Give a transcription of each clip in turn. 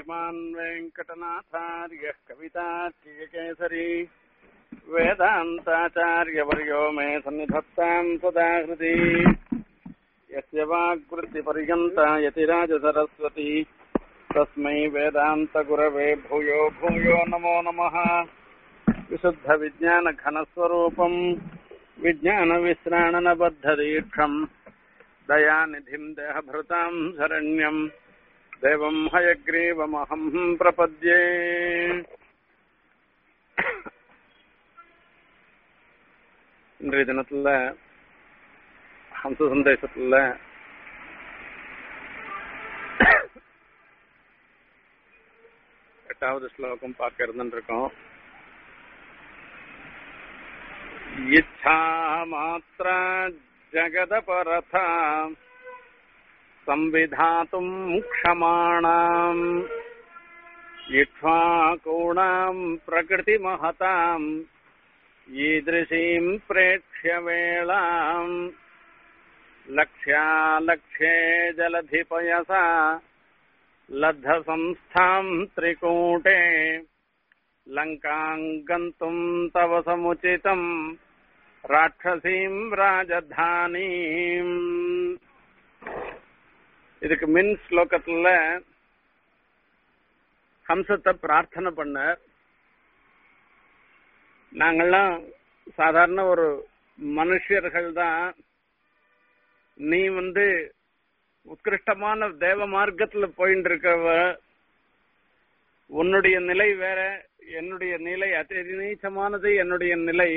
श्रीमान् वेङ्कटनाथार्यः कवितार्किककेसरी वेदान्ताचार्यवर्यो मे सन्निधत्ताम् सदा हृदि यस्य वाग्वृत्तिपर्यन्ता यतिराजसरस्वती तस्मै वेदान्तगुरवे भूयो भूयो नमो नमः विशुद्धविज्ञानघनस्वरूपम् विज्ञानविश्राणनबद्धदीक्षम् दयानिधिम् देहभृताम् शरण्यम् देवम् हयग्रीवमहम् प्रपद्ये இன்றைய தினத்துல ஹம்ச சந்தேசத்துல எட்டாவது ஸ்லோகம் பார்க்க இருந்துருக்கோம் இச்சா மாத்திர ஜகதபரதா संविधातुम् क्षमाणाम् इक्ष्वाकूणाम् प्रकृतिमहताम् ईदृशीम् प्रेक्ष्य वेळाम् लक्ष्यालक्ष्ये जलधिपयसा लब्धसंस्थाम् त्रिकूटे लङ्काम् गन्तुम् तव समुचितम् राक्षसीम् राजधानीम् இதுக்கு மின் ஸ்லோகத்துல ஹம்சத்தை பிரார்த்தனை பண்ண நாங்கெல்லாம் சாதாரண ஒரு மனுஷர்கள் தான் நீ வந்து உத்கிருஷ்டமான தேவ மார்க்கத்துல போயிட்டு இருக்கவ உன்னுடைய நிலை வேற என்னுடைய நிலை அதி நீச்சமானது என்னுடைய நிலை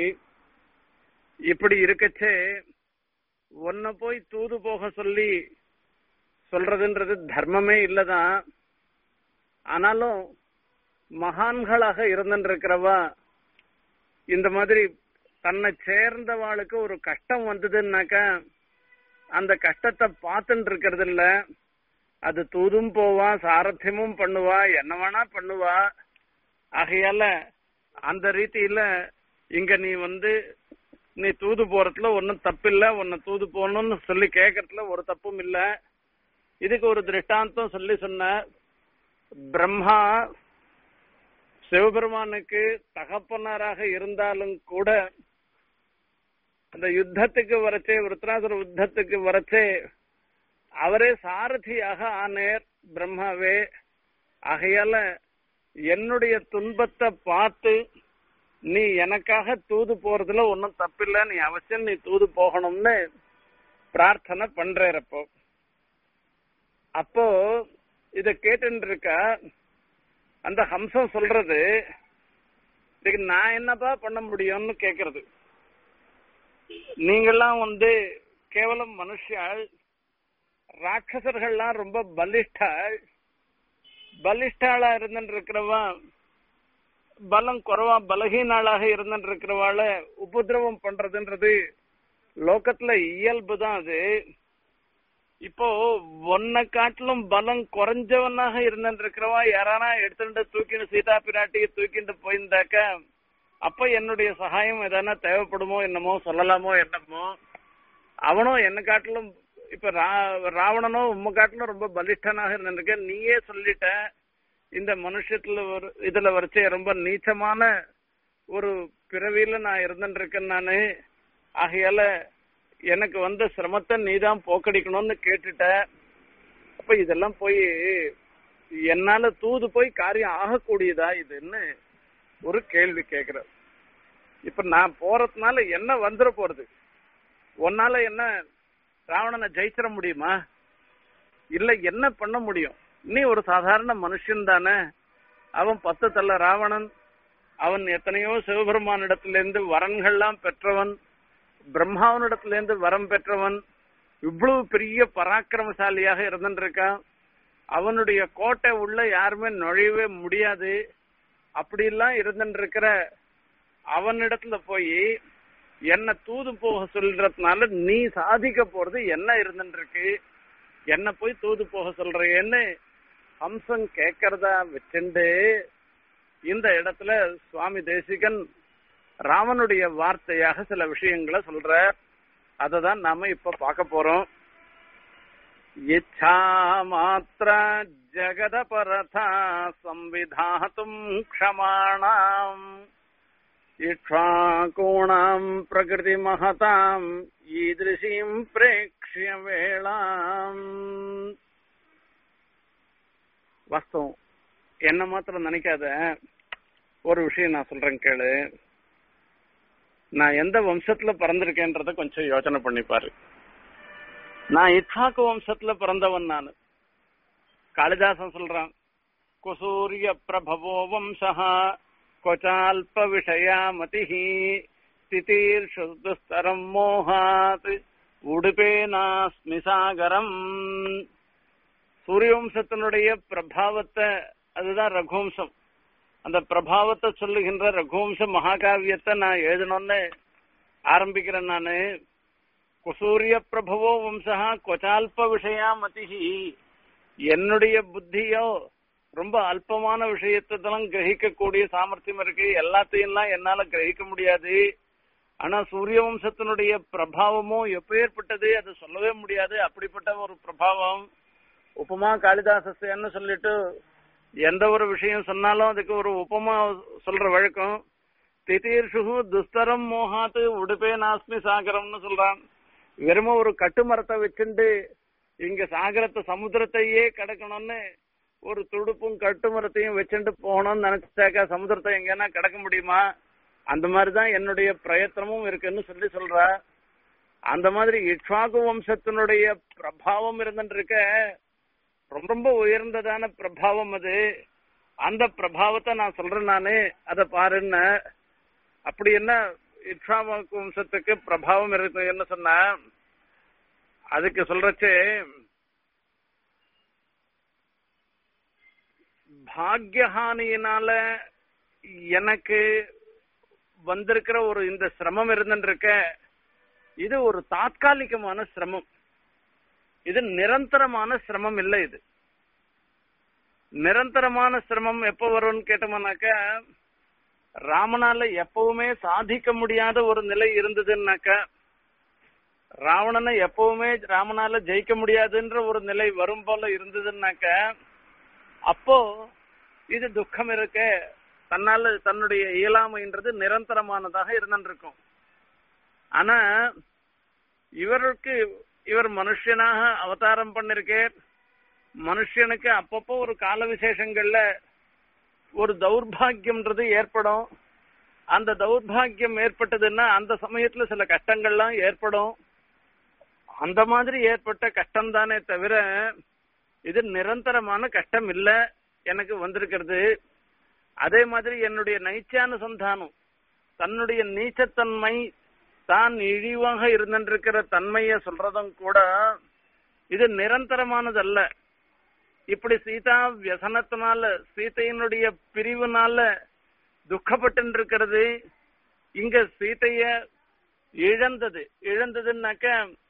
இப்படி இருக்கச்சே உன்னை போய் தூது போக சொல்லி சொல்றதுன்றது தர்மமே இல்லதான் ஆனாலும் மகான்களாக இருந்துருக்கிறவா இந்த மாதிரி தன்னை சேர்ந்தவாளுக்கு ஒரு கஷ்டம் வந்ததுன்னாக்கா அந்த கஷ்டத்தை பார்த்துட்டு இருக்கிறது இல்ல அது தூதும் போவா சாரத்தியமும் பண்ணுவா என்ன வேணா பண்ணுவா ஆகையால அந்த ரீதியில இங்க நீ வந்து நீ தூது போறதுல ஒன்னும் தப்பில்ல உன்னை தூது போகணும்னு சொல்லி கேட்கறதுல ஒரு தப்பும் இல்லை இதுக்கு ஒரு திருஷ்டாந்தம் சொல்லி சொன்ன பிரம்மா சிவபெருமானுக்கு தகப்பனாராக இருந்தாலும் கூட அந்த யுத்தத்துக்கு வரச்சே விருத்ராசுர யுத்தத்துக்கு வரச்சே அவரே சாரதியாக ஆனேர் பிரம்மாவே ஆகையால என்னுடைய துன்பத்தை பார்த்து நீ எனக்காக தூது போறதுல ஒன்னும் தப்பில்லை நீ அவசியம் நீ தூது போகணும்னு பிரார்த்தனை பண்றப்போ அப்போ இத கேட்டு இருக்க அந்த ஹம்சம் சொல்றது இதுக்கு நான் என்னப்பா பண்ண முடியும்னு கேக்குறது நீங்கெல்லாம் வந்து கேவலம் மனுஷாள் ராட்சசர்கள்லாம் ரொம்ப பலிஷ்டாள் பலிஷ்டாளா இருந்துட்டு இருக்கிறவன் பலம் குறவா பலகீனாளாக இருந்துட்டு இருக்கிறவாள உபதிரவம் பண்றதுன்றது லோகத்துல இயல்பு தான் அது இப்போ ஒன்ன காட்டிலும் பலம் குறைஞ்சவனாக இருந்துருக்கிறவா யாரானா எடுத்துட்டு தூக்கிட்டு சீதா பிராட்டியை தூக்கிட்டு போயிருந்தாக்க அப்ப என்னுடைய சகாயம் எதனா தேவைப்படுமோ என்னமோ சொல்லலாமோ என்னமோ அவனும் என்ன காட்டிலும் இப்ப ராவணனும் உம்ம காட்டிலும் ரொம்ப பலிஷ்டனாக இருந்திருக்க நீயே சொல்லிட்ட இந்த மனுஷத்துல ஒரு இதுல வரைச்சே ரொம்ப நீச்சமான ஒரு பிறவியில நான் இருந்துட்டு இருக்கேன் நானு ஆகையால எனக்கு வந்த சிரமத்தை நீதான் போக்கடிக்கணும்னு கேட்டுட்ட அப்ப இதெல்லாம் போய் என்னால தூது போய் காரியம் ஆகக்கூடியதா இதுன்னு ஒரு கேள்வி கேக்குற இப்ப நான் போறதுனால என்ன வந்துட போறது உன்னால என்ன ராவணனை ஜெயிச்சிட முடியுமா இல்ல என்ன பண்ண முடியும் நீ ஒரு சாதாரண மனுஷன் தானே அவன் பத்து தள்ள ராவணன் அவன் எத்தனையோ சிவபெருமானிடத்திலிருந்து வரன்கள்லாம் பெற்றவன் பிரம்மாவனிடத்திலேருந்து வரம் பெற்றவன் இவ்வளவு பெரிய பராக்கிரமசாலியாக இருந்துருக்கான் அவனுடைய கோட்டை உள்ள யாருமே நுழையவே முடியாது அப்படிலாம் இருந்துருக்கிற அவனிடத்துல போய் என்ன தூது போக சொல்றதுனால நீ சாதிக்க போறது என்ன இருந்துருக்கு என்ன போய் தூது போக சொல்றேன்னு ஹம்சம் கேட்கறதா வச்சுண்டு இந்த இடத்துல சுவாமி தேசிகன் ராமனுடைய வார்த்தையாக சில விஷயங்களை சொல்ற அதை தான் நாம இப்ப பார்க்க போறோம் इच्छा मात्र जगदपरथा संविधातुम् क्षमाणाम् इक्ष्वाकूणाम् प्रकृतिमहताम् ईदृशीम् प्रेक्ष्य வேளாம் வாஸ்தவம் என்ன மாத்திரம் நினைக்காத ஒரு விஷயம் நான் சொல்றேன் கேளு நான் எந்த வம்சத்துல பிறந்திருக்கேன்றத கொஞ்சம் யோசனை பண்ணிப்பாரு நான் இட்சாக்கு வம்சத்துல பிறந்தவன் நான் காளிதாசன் சொல்றான் குசூரிய பிரபவோ வம்சா கொச்சால்ப விஷயா மதிஹி திதீர்ஷு துஸ்தரம் மோகாத் உடுபே நாஸ்மி சாகரம் சூரியவம்சத்தினுடைய பிரபாவத்தை அதுதான் ரகுவம்சம் அந்த பிரபாவத்தை சொல்லுகின்ற ரகுவம்ச மகாகாவியத்தை நான் எழுதணும்னு ஆரம்பிக்கிறேன் நானு குசூரிய பிரபவோ வம்சா கொச்சால்ப விஷயா மதிஹி என்னுடைய புத்தியோ ரொம்ப அல்பமான விஷயத்தெல்லாம் கிரகிக்கக்கூடிய சாமர்த்தியம் இருக்கு எல்லாத்தையும் என்னால கிரகிக்க முடியாது ஆனா சூரிய வம்சத்தினுடைய பிரபாவமும் எப்பேற்பட்டது அது சொல்லவே முடியாது அப்படிப்பட்ட ஒரு பிரபாவம் உபமா காளிதாசன்னு சொல்லிட்டு எந்த ஒரு விஷயம் சொன்னாலும் அதுக்கு ஒரு உபமா சொல்ற வழக்கம் திதீர்ஷு துஸ்தரம் மோகாத்து உடுப்பே நாஸ்மி சாகரம்னு சொல்றான் வெறும ஒரு கட்டுமரத்தை வச்சுண்டு இங்க சாகரத்தை சமுத்திரத்தையே கடக்கணும்னு ஒரு துடுப்பும் கட்டுமரத்தையும் வச்சுட்டு போகணும்னு நினைச்சாக்கா சமுத்திரத்தை எங்கன்னா கடக்க முடியுமா அந்த மாதிரிதான் என்னுடைய பிரயத்தனமும் இருக்குன்னு சொல்லி சொல்ற அந்த மாதிரி இக்ஷ்வாகு வம்சத்தினுடைய பிரபாவம் இருந்துட்டு இருக்க ரொம்ப ரொம்ப உயர்ந்ததான பிரபாவம் அது அந்த பிரபாவத்தை நான் சொல்றேன் நானு அத பாருன்னு அப்படி என்ன இக்ஷாவாக்கு வம்சத்துக்கு பிரபாவம் இருக்கு என்ன சொன்ன அதுக்கு சொல்றச்சு பாக்யஹானியினால எனக்கு வந்திருக்கிற ஒரு இந்த சிரமம் இருந்துருக்க இது ஒரு தாத்காலிகமான சிரமம் இது நிரந்தரமான சிரமம் இல்லை இது நிரந்தரமான சிரமம் எப்ப வரும்னு கேட்டோம்னாக்க ராமனால எப்பவுமே சாதிக்க முடியாத ஒரு நிலை இருந்ததுன்னாக்க ராவணனை எப்பவுமே ராமனால ஜெயிக்க முடியாதுன்ற ஒரு நிலை வரும் போல இருந்ததுன்னாக்க அப்போ இது துக்கம் இருக்க தன்னால தன்னுடைய இயலாமைன்றது நிரந்தரமானதாக இருந்திருக்கும் ஆனா இவருக்கு இவர் மனுஷனாக அவதாரம் பண்ணிருக்கே மனுஷனுக்கு அப்பப்போ ஒரு கால விசேஷங்கள்ல ஒரு தௌர்பாகியம்ன்றது ஏற்படும் அந்த தௌர்பாகியம் ஏற்பட்டதுன்னா அந்த சமயத்துல சில கஷ்டங்கள்லாம் ஏற்படும் அந்த மாதிரி ஏற்பட்ட கஷ்டம் தானே தவிர இது நிரந்தரமான கஷ்டம் இல்ல எனக்கு வந்திருக்கிறது அதே மாதிரி என்னுடைய நைச்சானுசந்தானம் தன்னுடைய நீச்சத்தன்மை தான் இழிவாக இருந்திருக்கிற தன்மைய சொல்றதும் கூட இது நிரந்தரமானதல்ல இப்படி சீதா வியசனத்தினால சீதையினுடைய பிரிவுனால துக்கப்பட்டு இருக்கிறது இங்க சீதைய இழந்தது இழந்ததுன்னாக்க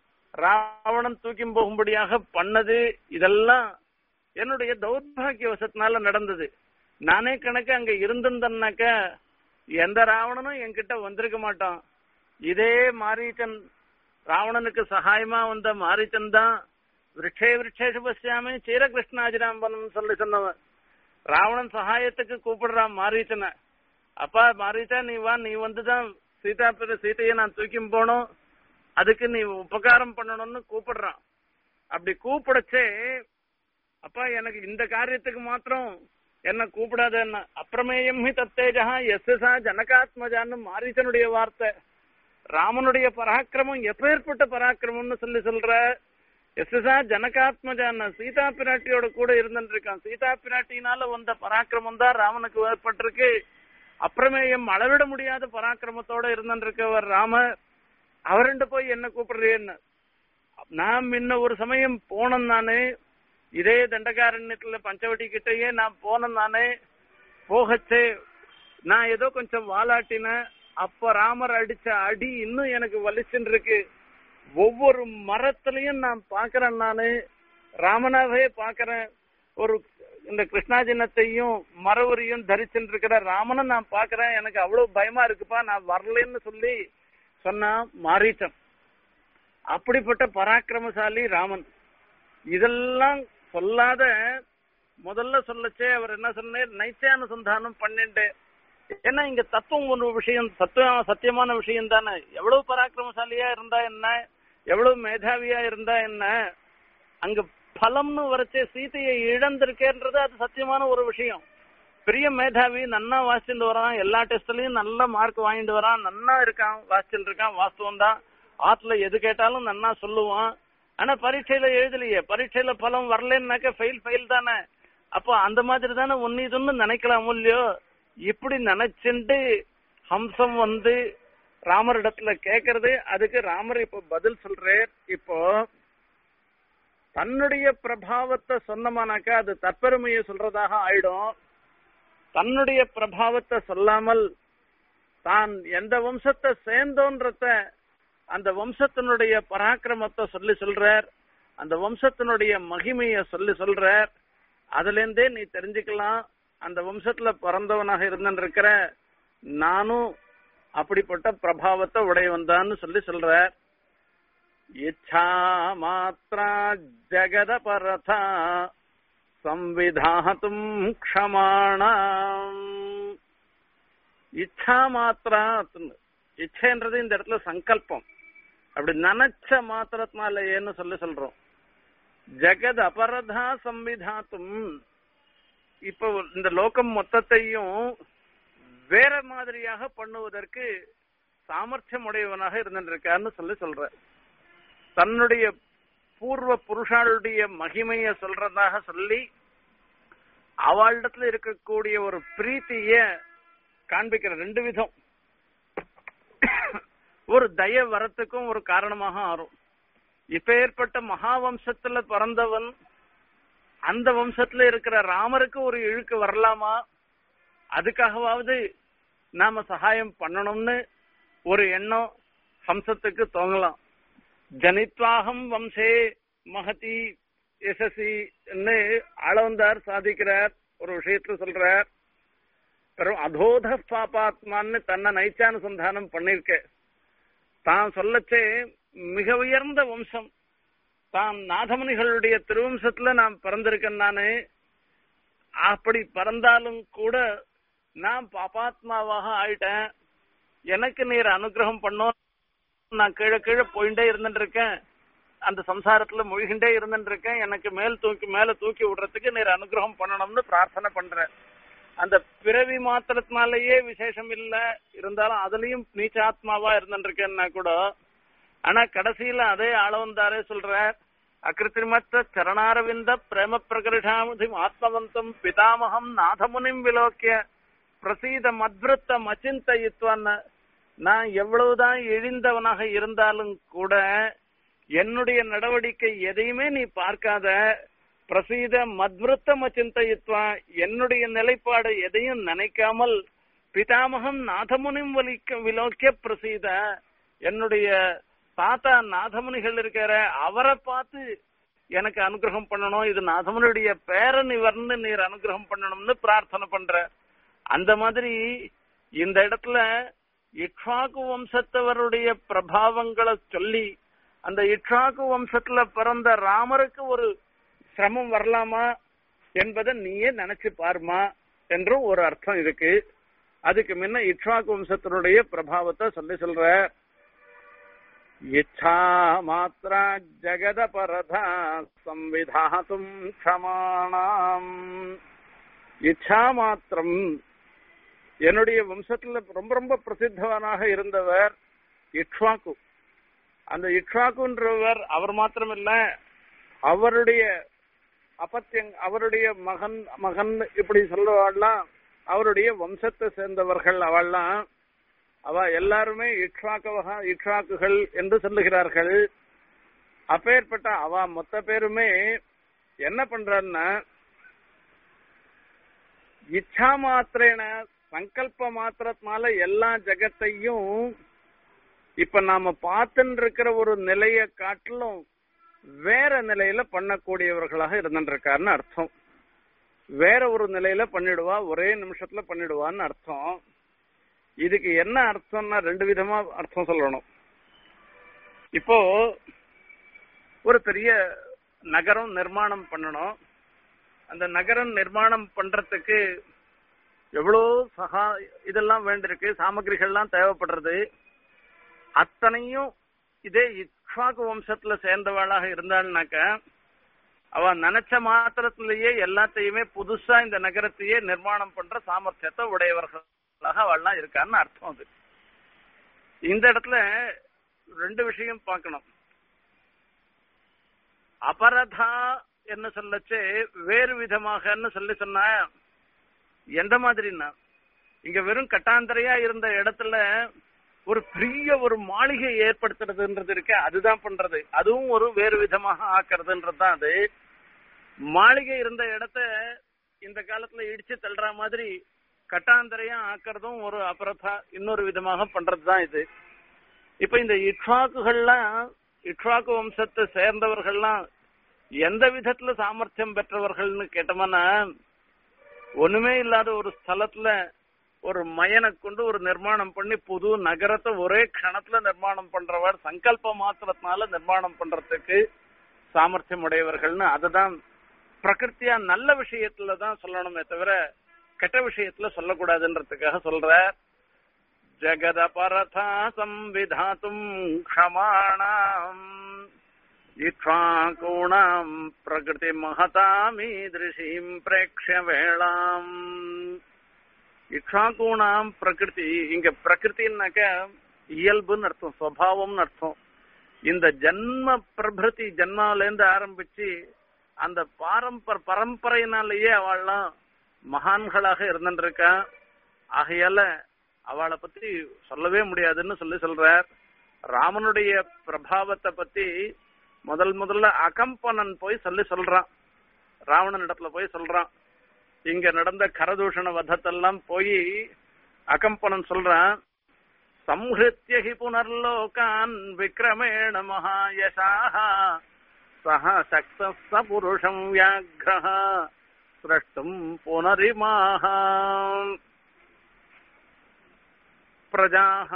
ராவணன் தூக்கி போகும்படியாக பண்ணது இதெல்லாம் என்னுடைய தௌர்பாகியவசத்தினால நடந்தது நானே கணக்கு அங்க இருந்திருந்தேன்னாக்க எந்த ராவணனும் என்கிட்ட வந்திருக்க மாட்டான் இதே மாரீச்சன் ராவணனுக்கு சகாயமா வந்த மாரீச்சன் தான் விரட்சே விரட்சேஷு பசியாமே சீரகிருஷ்ணாஜிராம்பனம் சொல்லி சொன்னவன் ராவணன் சகாயத்துக்கு கூப்பிடுறான் மாரீச்சனை அப்பா மாரீச்சா நீ வா நீ வந்துதான் சீதா பிற சீதையை நான் தூக்கி போனோம் அதுக்கு நீ உபகாரம் பண்ணணும்னு கூப்பிடுறான் அப்படி கூப்பிடச்சே அப்பா எனக்கு இந்த காரியத்துக்கு மாத்திரம் என்ன கூப்பிடாத என்ன அப்பிரமேயம் ஹி தத்தேஜா எஸ்எஸ்ஆ ஜனகாத்மஜான்னு மாரீச்சனுடைய வார்த்தை ராமனுடைய பராக்கிரமம் எப்பேற்பட்ட பராக்கிரமம்னு சொல்லி சொல்ற எஸ்எஸ்ஆ ஜனகாத்மஜான சீதா பிராட்டியோட கூட இருந்துட்டு இருக்கான் சீதா பிராட்டினால வந்த பராக்கிரமம் தான் ராமனுக்கு ஏற்பட்டிருக்கு அப்பிரமேயம் அளவிட முடியாத பராக்கிரமத்தோட இருந்துட்டு இருக்கவர் ராம அவருண்டு போய் என்ன கூப்பிடுறேன்னு நான் முன்ன ஒரு சமயம் போனேன் நானு இதே தண்டகாரண்யத்துல பஞ்சவட்டி கிட்டயே நான் போனேன் நானே போகச்சே நான் ஏதோ கொஞ்சம் வாலாட்டினேன் அப்ப ராமர் அடிச்ச அடி இன்னும் எனக்கு வலிச்சுன்னு இருக்கு ஒவ்வொரு மரத்திலையும் நான் பாக்குறேன் நானு ராமனாவே பாக்குறேன் ஒரு இந்த கிருஷ்ணாஜினத்தையும் மரவரியும் தரிச்சுட்டு இருக்கிற ராமனை நான் பாக்குறேன் எனக்கு அவ்வளவு பயமா இருக்குப்பா நான் வரலன்னு சொல்லி சொன்னா மாரீச்சன் அப்படிப்பட்ட பராக்கிரமசாலி ராமன் இதெல்லாம் சொல்லாத முதல்ல சொல்லச்சே அவர் என்ன சொன்னார் நைத்தியானுசந்தானம் பண்ணிட்டு ஏன்னா இங்க தத்துவம் ஒரு விஷயம் சத்தியம் சத்தியமான விஷயம் தானே எவ்வளவு பராக்கிரமசாலியா இருந்தா என்ன எவ்வளவு மேதாவியா இருந்தா என்ன அங்க பலம்னு வரைச்சே சீதையை இழந்திருக்கேன்றது அது சத்தியமான ஒரு விஷயம் பெரிய மேதாவி நன்னா வாசிச்சுட்டு வரான் எல்லா டெஸ்ட்லயும் நல்ல மார்க் வாங்கிட்டு வரான் நன்னா இருக்கான் வாசிச்சுட்டு இருக்கான் வாஸ்தவம் தான் ஆத்துல எது கேட்டாலும் நன்னா சொல்லுவான் ஆனா பரீட்சையில எழுதலையே பரீட்சையில பலம் வரலன்னாக்க ஃபெயில் ஃபெயில் தானே அப்போ அந்த மாதிரி தானே ஒன்னு இதுன்னு நினைக்கலாம் இல்லையோ இப்படி நினைச்சுட்டு ஹம்சம் வந்து ராமரிடத்துல கேக்குறது அதுக்கு ராமர் இப்ப பதில் சொல்றார் இப்போ தன்னுடைய பிரபாவத்தை சொன்னமானாக்கா அது தற்பெருமையை சொல்றதாக ஆயிடும் தன்னுடைய பிரபாவத்தை சொல்லாமல் தான் எந்த வம்சத்தை சேர்ந்தோன்றத அந்த வம்சத்தினுடைய பராக்கிரமத்தை சொல்லி சொல்றார் அந்த வம்சத்தினுடைய மகிமைய சொல்லி சொல்றார் அதுல இருந்தே நீ தெரிஞ்சுக்கலாம் அந்த வம்சத்துல பிறந்தவனாக இருந்திருக்கிற நானும் அப்படிப்பட்ட பிரபாவத்தை உடையவன்தான்னு சொல்லி சொல்றார் இச்சா மாத்ரா ஜெகத பரதா சம்விதாத்தும் க்ஷமாணாம் இச்சா மாத்திரா இச்சைன்றது இந்த இடத்துல சங்கல்பம் அப்படி நினைச்ச மாத்திரத்தினால ஏன்னு சொல்லி சொல்றோம் ஜெகத் அபரதா சம்விதாத்தும் இப்போ இந்த லோகம் மொத்தத்தையும் வேற மாதிரியாக பண்ணுவதற்கு சாமர்த்தியம் உடையவனாக இருந்திருக்கான்னு சொல்லி சொல்ற தன்னுடைய பூர்வ புருஷாளுடைய மகிமைய சொல்றதாக சொல்லி அவளிடத்துல இருக்கக்கூடிய ஒரு பிரீத்திய காண்பிக்கிற ரெண்டு விதம் ஒரு தய வரத்துக்கும் ஒரு காரணமாக ஆறும் இப்ப ஏற்பட்ட மகாவம்சத்துல பிறந்தவன் அந்த வம்சத்துல இருக்கிற ராமருக்கு ஒரு இழுக்கு வரலாமா அதுக்காகவாவது நாம சகாயம் பண்ணணும்னு ஒரு எண்ணம் ஹம்சத்துக்கு தோங்கலாம் ஜனித்வாகம் வம்சே மகதி யசசி அளவந்தார் சாதிக்கிறார் ஒரு விஷயத்துல சொல்றார் பெரும் அதோத பாபாத்மான்னு தன்னை நைச்சானுசந்தானம் பண்ணிருக்க தான் சொல்லச்சே மிக உயர்ந்த வம்சம் தான் நாதமுனிகளுடைய திருவம்சத்துல நான் பிறந்திருக்கேன் நானு அப்படி பிறந்தாலும் கூட நான் பாபாத்மாவாக ஆயிட்டேன் எனக்கு நீர் அனுகிரகம் பண்ணோம் நான் கீழே கீழே போயிட்டே இருந்துட்டு இருக்கேன் அந்த சம்சாரத்துல மூழ்கிண்டே இருந்துட்டு இருக்கேன் எனக்கு மேல் தூக்கி மேல தூக்கி விடுறதுக்கு நீர் அனுகிரகம் பண்ணணும்னு பிரார்த்தனை பண்றேன் அந்த பிறவி மாத்திரத்தினாலேயே விசேஷம் இல்ல இருந்தாலும் அதுலயும் நீச்சாத்மாவா இருந்துட்டு இருக்கேன்னா கூட ஆனா கடைசியில அதே ஆளவந்தாரே சொல்ற அகிருத்திரிமத்த சரணாரவிந்த பிரேம பிரகரிஷாமதி ஆத்மவந்தம் பிதாமகம் நாதமுனிம் விலோக்கிய பிரசீத மத்ருத்தம் அச்சிந்தயித்வான்னு நான் எவ்வளவுதான் இழிந்தவனாக இருந்தாலும் கூட என்னுடைய நடவடிக்கை எதையுமே நீ பார்க்காத பிரசீத மத்ருத்தம் அச்சிந்தயித்வா என்னுடைய நிலைப்பாடு எதையும் நினைக்காமல் பிதாமகம் நாதமுனிம் வலிக்க விலோக்கிய பிரசீத என்னுடைய தாத்தா நாதமுனிகள் இருக்கிற அவரை பார்த்து எனக்கு அனுகிரகம் பண்ணணும் இது நாதமுனியுடைய பேரன் இவர்னு நீர் அனுகிரகம் பண்ணணும்னு பிரார்த்தனை பண்ற அந்த மாதிரி இந்த இடத்துல இக்ஷாக்கு வம்சத்தவருடைய பிரபாவங்களை சொல்லி அந்த இக்ஷாக்கு வம்சத்துல பிறந்த ராமருக்கு ஒரு சிரமம் வரலாமா என்பதை நீயே நினைச்சு பாருமா என்றும் ஒரு அர்த்தம் இருக்கு அதுக்கு முன்ன இக்ஷாக்கு வம்சத்தினுடைய பிரபாவத்தை சொல்லி சொல்ற இச்சா மாத்திரா ஜெகத பரதா சம்விதாத்தும் க்ஷமாணாம் இச்சா மாத்திரம் என்னுடைய வம்சத்துல ரொம்ப ரொம்ப பிரசித்தவனாக இருந்தவர் இக்ஷ்வாக்கு அந்த இக்ஷ்வாக்குன்றவர் அவர் மாத்திரமில்ல அவருடைய அப்பத்தியங் அவருடைய மகன் மகன் இப்படி சொல்லுவாள்லாம் அவருடைய வம்சத்தை சேர்ந்தவர்கள் அவள்லாம் அவ எல்லாருமே இக்ஷ்வாக்கவகா இக்ஷ்வாக்குகள் என்று சொல்லுகிறார்கள் அப்பேற்பட்ட அவ மொத்த பேருமே என்ன பண்றான்னா இச்சா மாத்திரேன சங்கல்ப மாத்திரத்தினால எல்லா ஜெகத்தையும் இப்ப நாம பார்த்துட்டு இருக்கிற ஒரு நிலைய காட்டிலும் வேற நிலையில பண்ணக்கூடியவர்களாக இருந்துருக்காருன்னு அர்த்தம் வேற ஒரு நிலையில பண்ணிடுவா ஒரே நிமிஷத்துல பண்ணிடுவான்னு அர்த்தம் இதுக்கு என்ன அர்த்தம்னா ரெண்டு விதமா அர்த்தம் சொல்லணும் இப்போ ஒரு பெரிய நகரம் நிர்மாணம் பண்ணணும் அந்த நகரம் நிர்மாணம் பண்றதுக்கு எவ்வளோ சகா இதெல்லாம் வேண்டியிருக்கு சாமகிரிகள்லாம் தேவைப்படுறது அத்தனையும் இதே இக்ஷாக்கு வம்சத்துல சேர்ந்தவளாக இருந்தாள்னாக்க அவ நினைச்ச மாத்திரத்திலேயே எல்லாத்தையுமே புதுசா இந்த நகரத்தையே நிர்மாணம் பண்ற சாமர்த்தியத்தை உடையவர்களாக அவள்லாம் இருக்கான்னு அர்த்தம் அது இந்த இடத்துல ரெண்டு விஷயம் பார்க்கணும் அபரதா என்ன சொல்லச்சு வேறு விதமாகன்னு சொல்லி சொன்னா எந்த மாதிரின்னா இங்க வெறும் கட்டாந்தரையா இருந்த இடத்துல ஒரு பெரிய ஒரு மாளிகை ஏற்படுத்துறதுன்றது இருக்கு அதுதான் பண்றது அதுவும் ஒரு வேறு விதமாக ஆக்குறதுன்றது தான் அது மாளிகை இருந்த இடத்த இந்த காலத்துல இடிச்சு தள்ளுற மாதிரி கட்டாந்தரையா ஆக்குறதும் ஒரு அபரதா இன்னொரு விதமாக பண்றதுதான் இது இப்ப இந்த இட்வாக்குகள்லாம் இட்வாக்கு வம்சத்தை சேர்ந்தவர்கள்லாம் எந்த விதத்துல சாமர்த்தியம் பெற்றவர்கள்னு கேட்டோம்னா ஒண்ணுமே இல்லாத ஒரு ஸ்தலத்துல ஒரு மயனை கொண்டு ஒரு நிர்மாணம் பண்ணி புது நகரத்தை ஒரே க்ஷணத்துல நிர்மாணம் பண்றவர் சங்கல்ப மாத்திரத்தினால நிர்மாணம் பண்றதுக்கு சாமர்த்தியம் உடையவர்கள்னு அதுதான் பிரகிருத்தியா நல்ல விஷயத்துல தான் சொல்லணுமே தவிர கெட்ட விஷயத்துல சொல்லக்கூடாதுன்றதுக்காக சொல்ற ஜகதபரதா சம்விதாத்தும் க்ஷமாணாம் இக்ஷாகூணாம் பிரகிருதி மகதாமீதிருஷீம் பிரேக்ஷ வேளாம் இக்ஷாகூணாம் பிரகிருதி இங்க பிரகிருத்தின்னாக்க இயல்புன்னு அர்த்தம் சுவாவம்னு அர்த்தம் இந்த ஜன்ம பிரபிருதி ஜன்மாலேருந்து ஆரம்பிச்சு அந்த பாரம்பர பரம்பரையினாலேயே அவள்லாம் மகான்களாக இருந்துருக்கா ஆகையால அவளை பத்தி சொல்லவே முடியாதுன்னு சொல்லி சொல்றார் ராமனுடைய பிரபாவத்தை பத்தி முதல் முதல்ல அகம்பனன் போய் சொல்லி சொல்றான் ராவணன் இடத்துல போய் சொல்றான் இங்க நடந்த கரதூஷண வதத்தெல்லாம் போய் அகம்பனன் சொல்றான் சம்ஹிருத்திய ஹி புனர்லோகான் விக்ரமேண மகாயசாக சஹ சக்த புருஷம் வியாக்ரஹ சிரஷ்டும் புனரிமாக பிரஜாக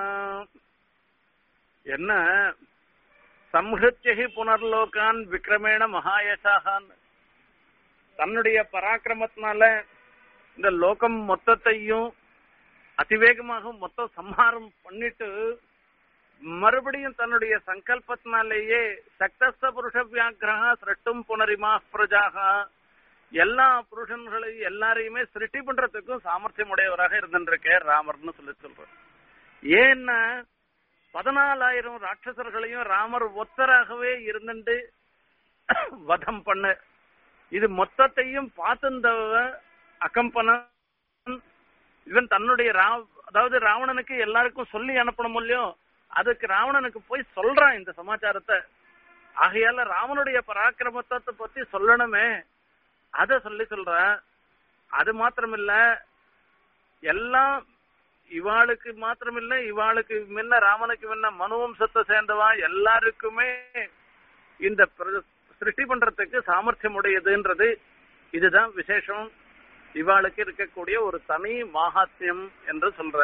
என்ன சம்ஹிருத்தியகி புனர்லோகான் விக்ரமேண மகாயசாகான் தன்னுடைய பராக்கிரமத்தினால இந்த லோகம் மொத்தத்தையும் அதிவேகமாக மொத்தம் சம்ஹாரம் பண்ணிட்டு மறுபடியும் தன்னுடைய சங்கல்பத்தினாலேயே சக்தஸ்த புருஷ வியாகிரகா சிரட்டும் புனரிமா பிரஜாக எல்லா புருஷன்களையும் எல்லாரையுமே சிருஷ்டி பண்றதுக்கும் சாமர்த்தியம் உடையவராக இருந்துருக்க ராமர்னு சொல்லி சொல்றோம் ஏன்னா பதினாலாயிரம் ராட்சசர்களையும் ராமர் ஒத்தராகவே இருந்துட்டு வதம் பண்ண இது மொத்தத்தையும் பார்த்திருந்தவ அகம்பனன் இவன் தன்னுடைய ரா அதாவது ராவணனுக்கு எல்லாருக்கும் சொல்லி அனுப்பணும் இல்லையோ அதுக்கு ராவணனுக்கு போய் சொல்றான் இந்த சமாச்சாரத்தை ஆகையால ராவனுடைய பராக்கிரமத்தை பத்தி சொல்லணுமே அத சொல்லி சொல்ற அது மாத்திரமில்ல எல்லாம் இவாளுக்கு மாத்திரமில்ல இவாளுக்கு முன்ன ராமனுக்கு முன்ன மனுவம்சத்தை சேர்ந்தவா எல்லாருக்குமே இந்த சிருஷ்டி பண்றதுக்கு சாமர்த்தியம் உடையதுன்றது இதுதான் விசேஷம் இவாளுக்கு இருக்கக்கூடிய ஒரு தனி மாகாத்தியம் என்று சொல்ற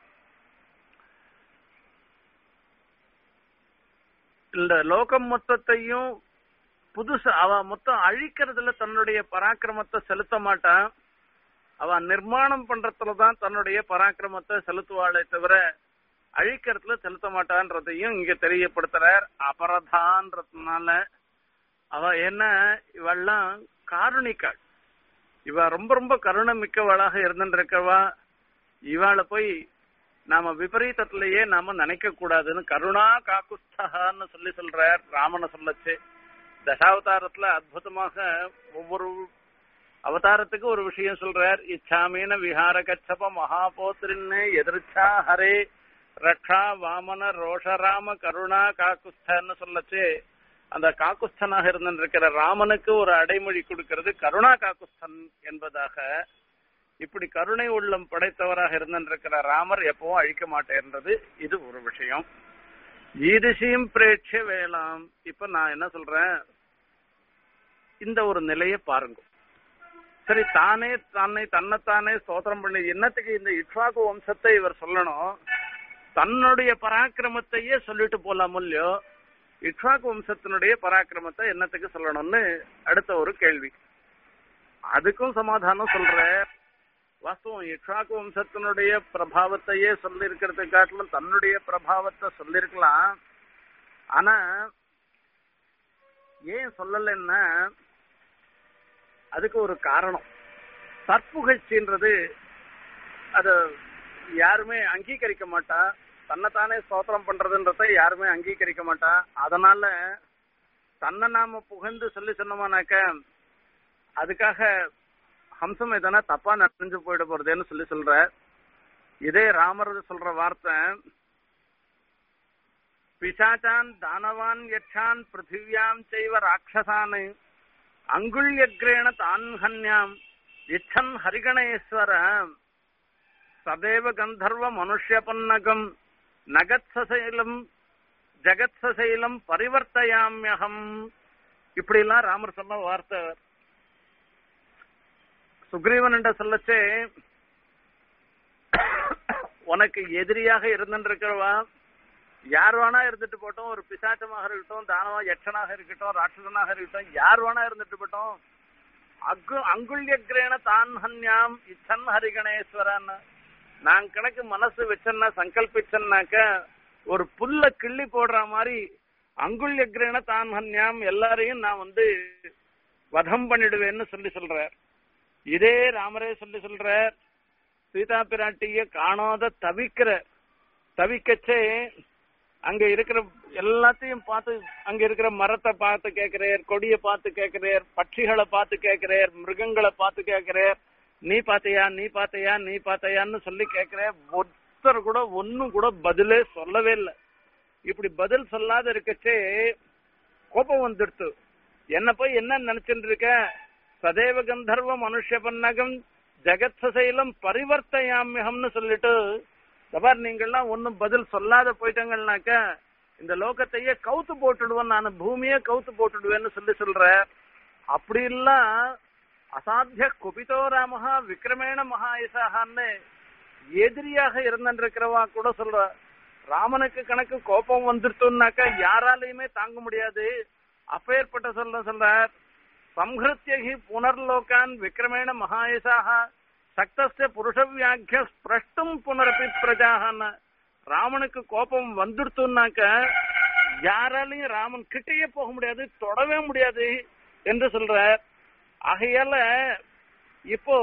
இந்த லோகம் மொத்தத்தையும் புதுசு அவ மொத்தம் அழிக்கிறதுல தன்னுடைய பராக்கிரமத்தை செலுத்த மாட்டான் அவ நிர்மாணம் பண்றதுலதான் தன்னுடைய பராக்கிரமத்தை செலுத்துவாளே தவிர அழிக்கிறதுல செலுத்த மாட்டான்றதையும் இங்க தெரியப்படுத்துறார் அபரதான்றதுனால அவ என்ன இவெல்லாம் காருணிக்காள் இவ ரொம்ப ரொம்ப கருணை மிக்கவளாக இருந்துருக்கவா இவாளை போய் நாம விபரீதத்திலேயே நாம நினைக்க கூடாதுன்னு கருணா காக்குஸ்தகான்னு சொல்லி சொல்றார் ராமனை சொல்லச்சு தசாவதாரத்துல அற்புதமாக ஒவ்வொரு அவதாரத்துக்கு ஒரு விஷயம் சொல்றார் இச்சாமீன விஹார கச்சப மகாபோத்திரின்னு எதிர்ச்சா ஹரே ரக்ஷா வாமன ரோஷராம கருணா காக்குஸ்தன்னு சொல்லச்சு அந்த காக்குஸ்தனாக இருந்திருக்கிற ராமனுக்கு ஒரு அடைமொழி கொடுக்கிறது கருணா காக்குஸ்தன் என்பதாக இப்படி கருணை உள்ளம் படைத்தவராக இருந்திருக்கிற ராமர் எப்பவும் அழிக்க மாட்டேன்றது இது ஒரு விஷயம் ஈதிசியும் பிரேட்ச வேளாம் இப்ப நான் என்ன சொல்றேன் இந்த ஒரு நிலையை பாருங்க சரி தானே தன்னை தன்னைத்தானே ஸ்தோத்திரம் பண்ணி என்னத்துக்கு இந்த இட்வாக்கு வம்சத்தை இவர் சொல்லணும் தன்னுடைய பராக்கிரமத்தையே சொல்லிட்டு போலாம் இல்லையோ இக்ஷாக்கு வம்சத்தினுடைய பராக்கிரமத்தை என்னத்துக்கு சொல்லணும்னு அடுத்த ஒரு கேள்வி அதுக்கும் சமாதானம் சொல்ற வாஸ்தவம் இக்ஷாக்கு வம்சத்தினுடைய பிரபாவத்தையே சொல்லி இருக்கிறது காட்டிலும் தன்னுடைய பிரபாவத்தை சொல்லிருக்கலாம் ஆனா ஏன் சொல்லலைன்னா அதுக்கு ஒரு காரணம் தற்புகழ்ச்சின்றது அத யாருமே அங்கீகரிக்க மாட்டா தன்னைத்தானே ஸ்தோத்திரம் பண்றதுன்றத யாருமே அங்கீகரிக்க மாட்டா அதனால தன்னை நாம புகழ்ந்து சொல்லி சொன்னோமானாக்க அதுக்காக ஹம்சம் எதனா தப்பா நனைஞ்சு போயிட போறதேன்னு சொல்லி சொல்ற இதே ராமர் சொல்ற வார்த்தை பிசாச்சான் தானவான் யட்சான் பிருத்திவியாம் செய்வ ராட்சசான் அங்குள்யக்ரேண தான் ஹன்யாம் இச்சன் ஹரிகணேஸ்வர சதேவ கந்தர்வ மனுஷ்யபன்னகம் நகத்சசைலம் ஜெகத்சசைலம் பரிவர்த்தயாமியகம் இப்படி எல்லாம் ராமர் சொன்ன வார்த்தை சுக்ரீவன் என்ற சொல்லச்சே உனக்கு எதிரியாக இருந்துருக்கிறவா யார் வேணா இருந்துட்டு போட்டோம் ஒரு பிசாச்சமாக இருக்கட்டும் தானவா யட்சனாக இருக்கட்டும் ராட்சசனாக இருக்கட்டும் யார் வேணா இருந்துட்டு போட்டோம் அங்கு அங்குள்யக்ரேண தான் ஹன்யாம் இச்சன் ஹரிகணேஸ்வரன் நான் கணக்கு மனசு வச்சேன்னா சங்கல்பிச்சேன்னாக்க ஒரு புல்ல கிள்ளி போடுற மாதிரி அங்குள்யக்ரேண தான் ஹன்யாம் எல்லாரையும் நான் வந்து வதம் பண்ணிடுவேன்னு சொல்லி சொல்றார் இதே ராமரே சொல்லி சொல்றார் சீதா பிராட்டிய காணாத தவிக்கிற தவிக்கச்சே அங்க இருக்கிற எல்லாத்தையும் பார்த்து அங்க இருக்கிற மரத்தை பார்த்து கேட்கிறார் கொடியை பார்த்து கேட்கிறார் பட்சிகளை பார்த்து கேட்கிறார் மிருகங்களை பார்த்து கேட்கிறார் நீ பாத்தையா நீ பாத்தையா நீ பாத்தையான்னு சொல்லி கேட்கிற ஒருத்தர் கூட ஒன்னும் கூட பதிலே சொல்லவே இல்லை இப்படி பதில் சொல்லாத இருக்கச்சே கோபம் வந்துடுத்து என்ன போய் என்ன நினைச்சுட்டு இருக்க சதேவ கந்தர்வ மனுஷ பன்னகம் ஜெகத் சசைலம் பரிவர்த்தயாமியகம்னு சொல்லிட்டு தபார் நீங்கள்லாம் ஒன்னும் பதில் சொல்லாத போயிட்டங்கள்னாக்க இந்த லோகத்தையே கவுத்து போட்டுடுவேன் நான் பூமியே கவுத்து போட்டுடுவேன்னு சொல்லி சொல்ற அப்படி எல்லாம் அசாத்திய குபிதோ ராமஹா விக்ரமேண மகாயசான்னு எதிரியாக இருந்திருக்கிறவா கூட சொல்ற ராமனுக்கு கணக்கு கோபம் வந்துருத்துனாக்கா யாராலையுமே தாங்க முடியாது அப்பேற்பட்ட சொல்ற சொல்றார் சம்ஹிருத்தியகி புனர்லோகான் விக்ரமேண மகாயசாக சக்தஸ்ய புருஷ வியாக்கிய பிரஷ்டும் புனரப்பி பிரஜாகன்னு ராமனுக்கு கோபம் வந்துடுத்துனாக்க யாராலையும் ராமன் கிட்டேயே போக முடியாது தொடவே முடியாது என்று சொல்ற ஆகையால இப்போ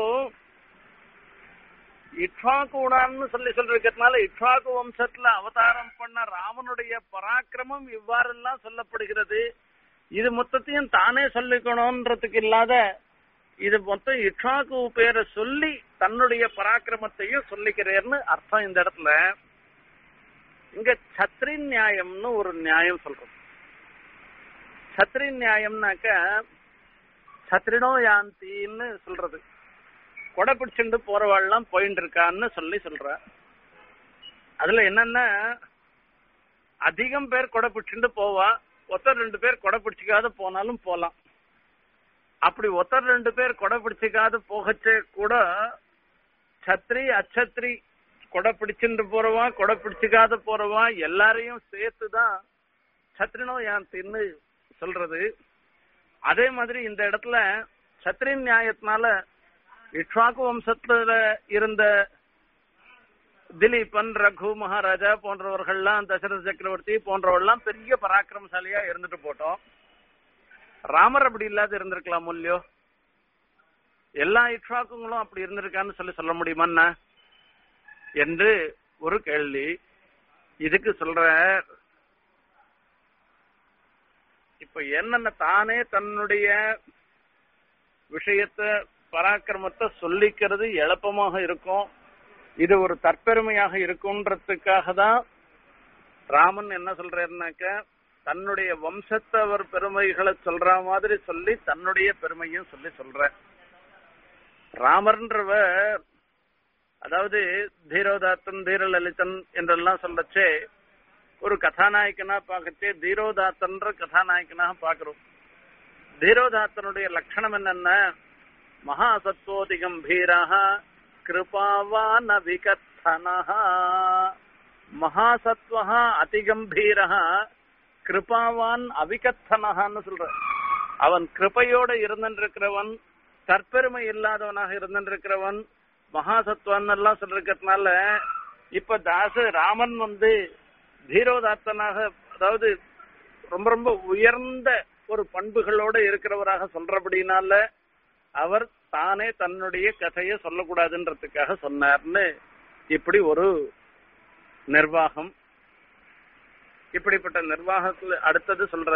இட்வாகுடான்னு சொல்லி சொல்றதுனால இட்வாகு வம்சத்துல அவதாரம் பண்ண ராமனுடைய பராக்கிரமம் இவ்வாறெல்லாம் சொல்லப்படுகிறது இது மொத்தத்தையும் தானே சொல்லிக்கணும்ன்றதுக்கு இல்லாத இது மொத்தம் இட்வாகு பேரை சொல்லி தன்னுடைய பராக்கிரமத்தையும் சொல்லிக்கிறேன்னு அர்த்தம் இந்த இடத்துல இங்க சத்ரி நியாயம்னு ஒரு நியாயம் சொல்றோம் சத்ரி நியாயம்னாக்க சத்ரினோ யாந்தின்னு சொல்றது கொடை பிடிச்சுட்டு போறவாள்லாம் போயிட்டு இருக்கான்னு சொல்லி சொல்ற அதுல என்னன்னா அதிகம் பேர் கொடை பிடிச்சுட்டு போவா ஒருத்தர் ரெண்டு பேர் கொடை பிடிச்சிக்காத போனாலும் போலாம் அப்படி ஒருத்தர் ரெண்டு பேர் கொடை பிடிச்சிக்காத போகச்சே கூட சத்ரி அச்சத்ரி கொடை பிடிச்சுட்டு போறவா கொடை பிடிச்சிக்காத போறவா எல்லாரையும் சேர்த்துதான் சத்ரினோ யாந்தின்னு சொல்றது அதே மாதிரி இந்த இடத்துல சத்ரி நியாயத்தினால இக்ஷாக்கு வம்சத்துல இருந்த திலீபன் ரகு மகாராஜா போன்றவர்கள்லாம் தசரத சக்கரவர்த்தி போன்றவர்கள்லாம் பெரிய பராக்கிரமசாலியா இருந்துட்டு போட்டோம் ராமர் அப்படி இல்லாத இருந்திருக்கலாம் இல்லையோ எல்லா இக்ஷாக்குங்களும் அப்படி இருந்திருக்கான்னு சொல்லி சொல்ல முடியுமா என்று ஒரு கேள்வி இதுக்கு சொல்ற இப்ப என்னென்ன தானே தன்னுடைய விஷயத்த பராக்கிரமத்தை சொல்லிக்கிறது எளப்பமாக இருக்கும் இது ஒரு தற்பெருமையாக இருக்கும்ன்றதுக்காக தான் ராமன் என்ன சொல்றாருனாக்க தன்னுடைய வம்சத்தை அவர் பெருமைகளை சொல்ற மாதிரி சொல்லி தன்னுடைய பெருமையும் சொல்லி சொல்ற ராமர்ன்றவர் அதாவது தீரோதாத்தன் தீரலலிதன் என்றெல்லாம் சொல்லச்சே ஒரு கதாநாயகனா பார்க்கச்சே தீரோதாத்தன்ற கதாநாயகனாக பாக்குறோம் தீரோதாத்தனுடைய லட்சணம் என்னன்னா மகாசத்வோதி கம்பீராக கிருபாவான விகத்தனः மகாசத்வः அதிகம்பீரः கிருபாவான் அவிகத்தனகான்னு சொல்ற அவன் கிருபையோட இருந்திருக்கிறவன் தற்பெருமை இல்லாதவனாக இருந்திருக்கிறவன் மகாசத்வான் எல்லாம் சொல்லிருக்கிறதுனால இப்ப தாச ராமன் வந்து தீரோதாத்தனாக அதாவது ரொம்ப ரொம்ப உயர்ந்த ஒரு பண்புகளோட இருக்கிறவராக சொல்றபடினால அவர் தானே தன்னுடைய கதையை சொல்லக்கூடாதுன்றதுக்காக சொன்னார்னு இப்படி ஒரு நிர்வாகம் இப்படிப்பட்ட நிர்வாகத்துல அடுத்தது சொல்ற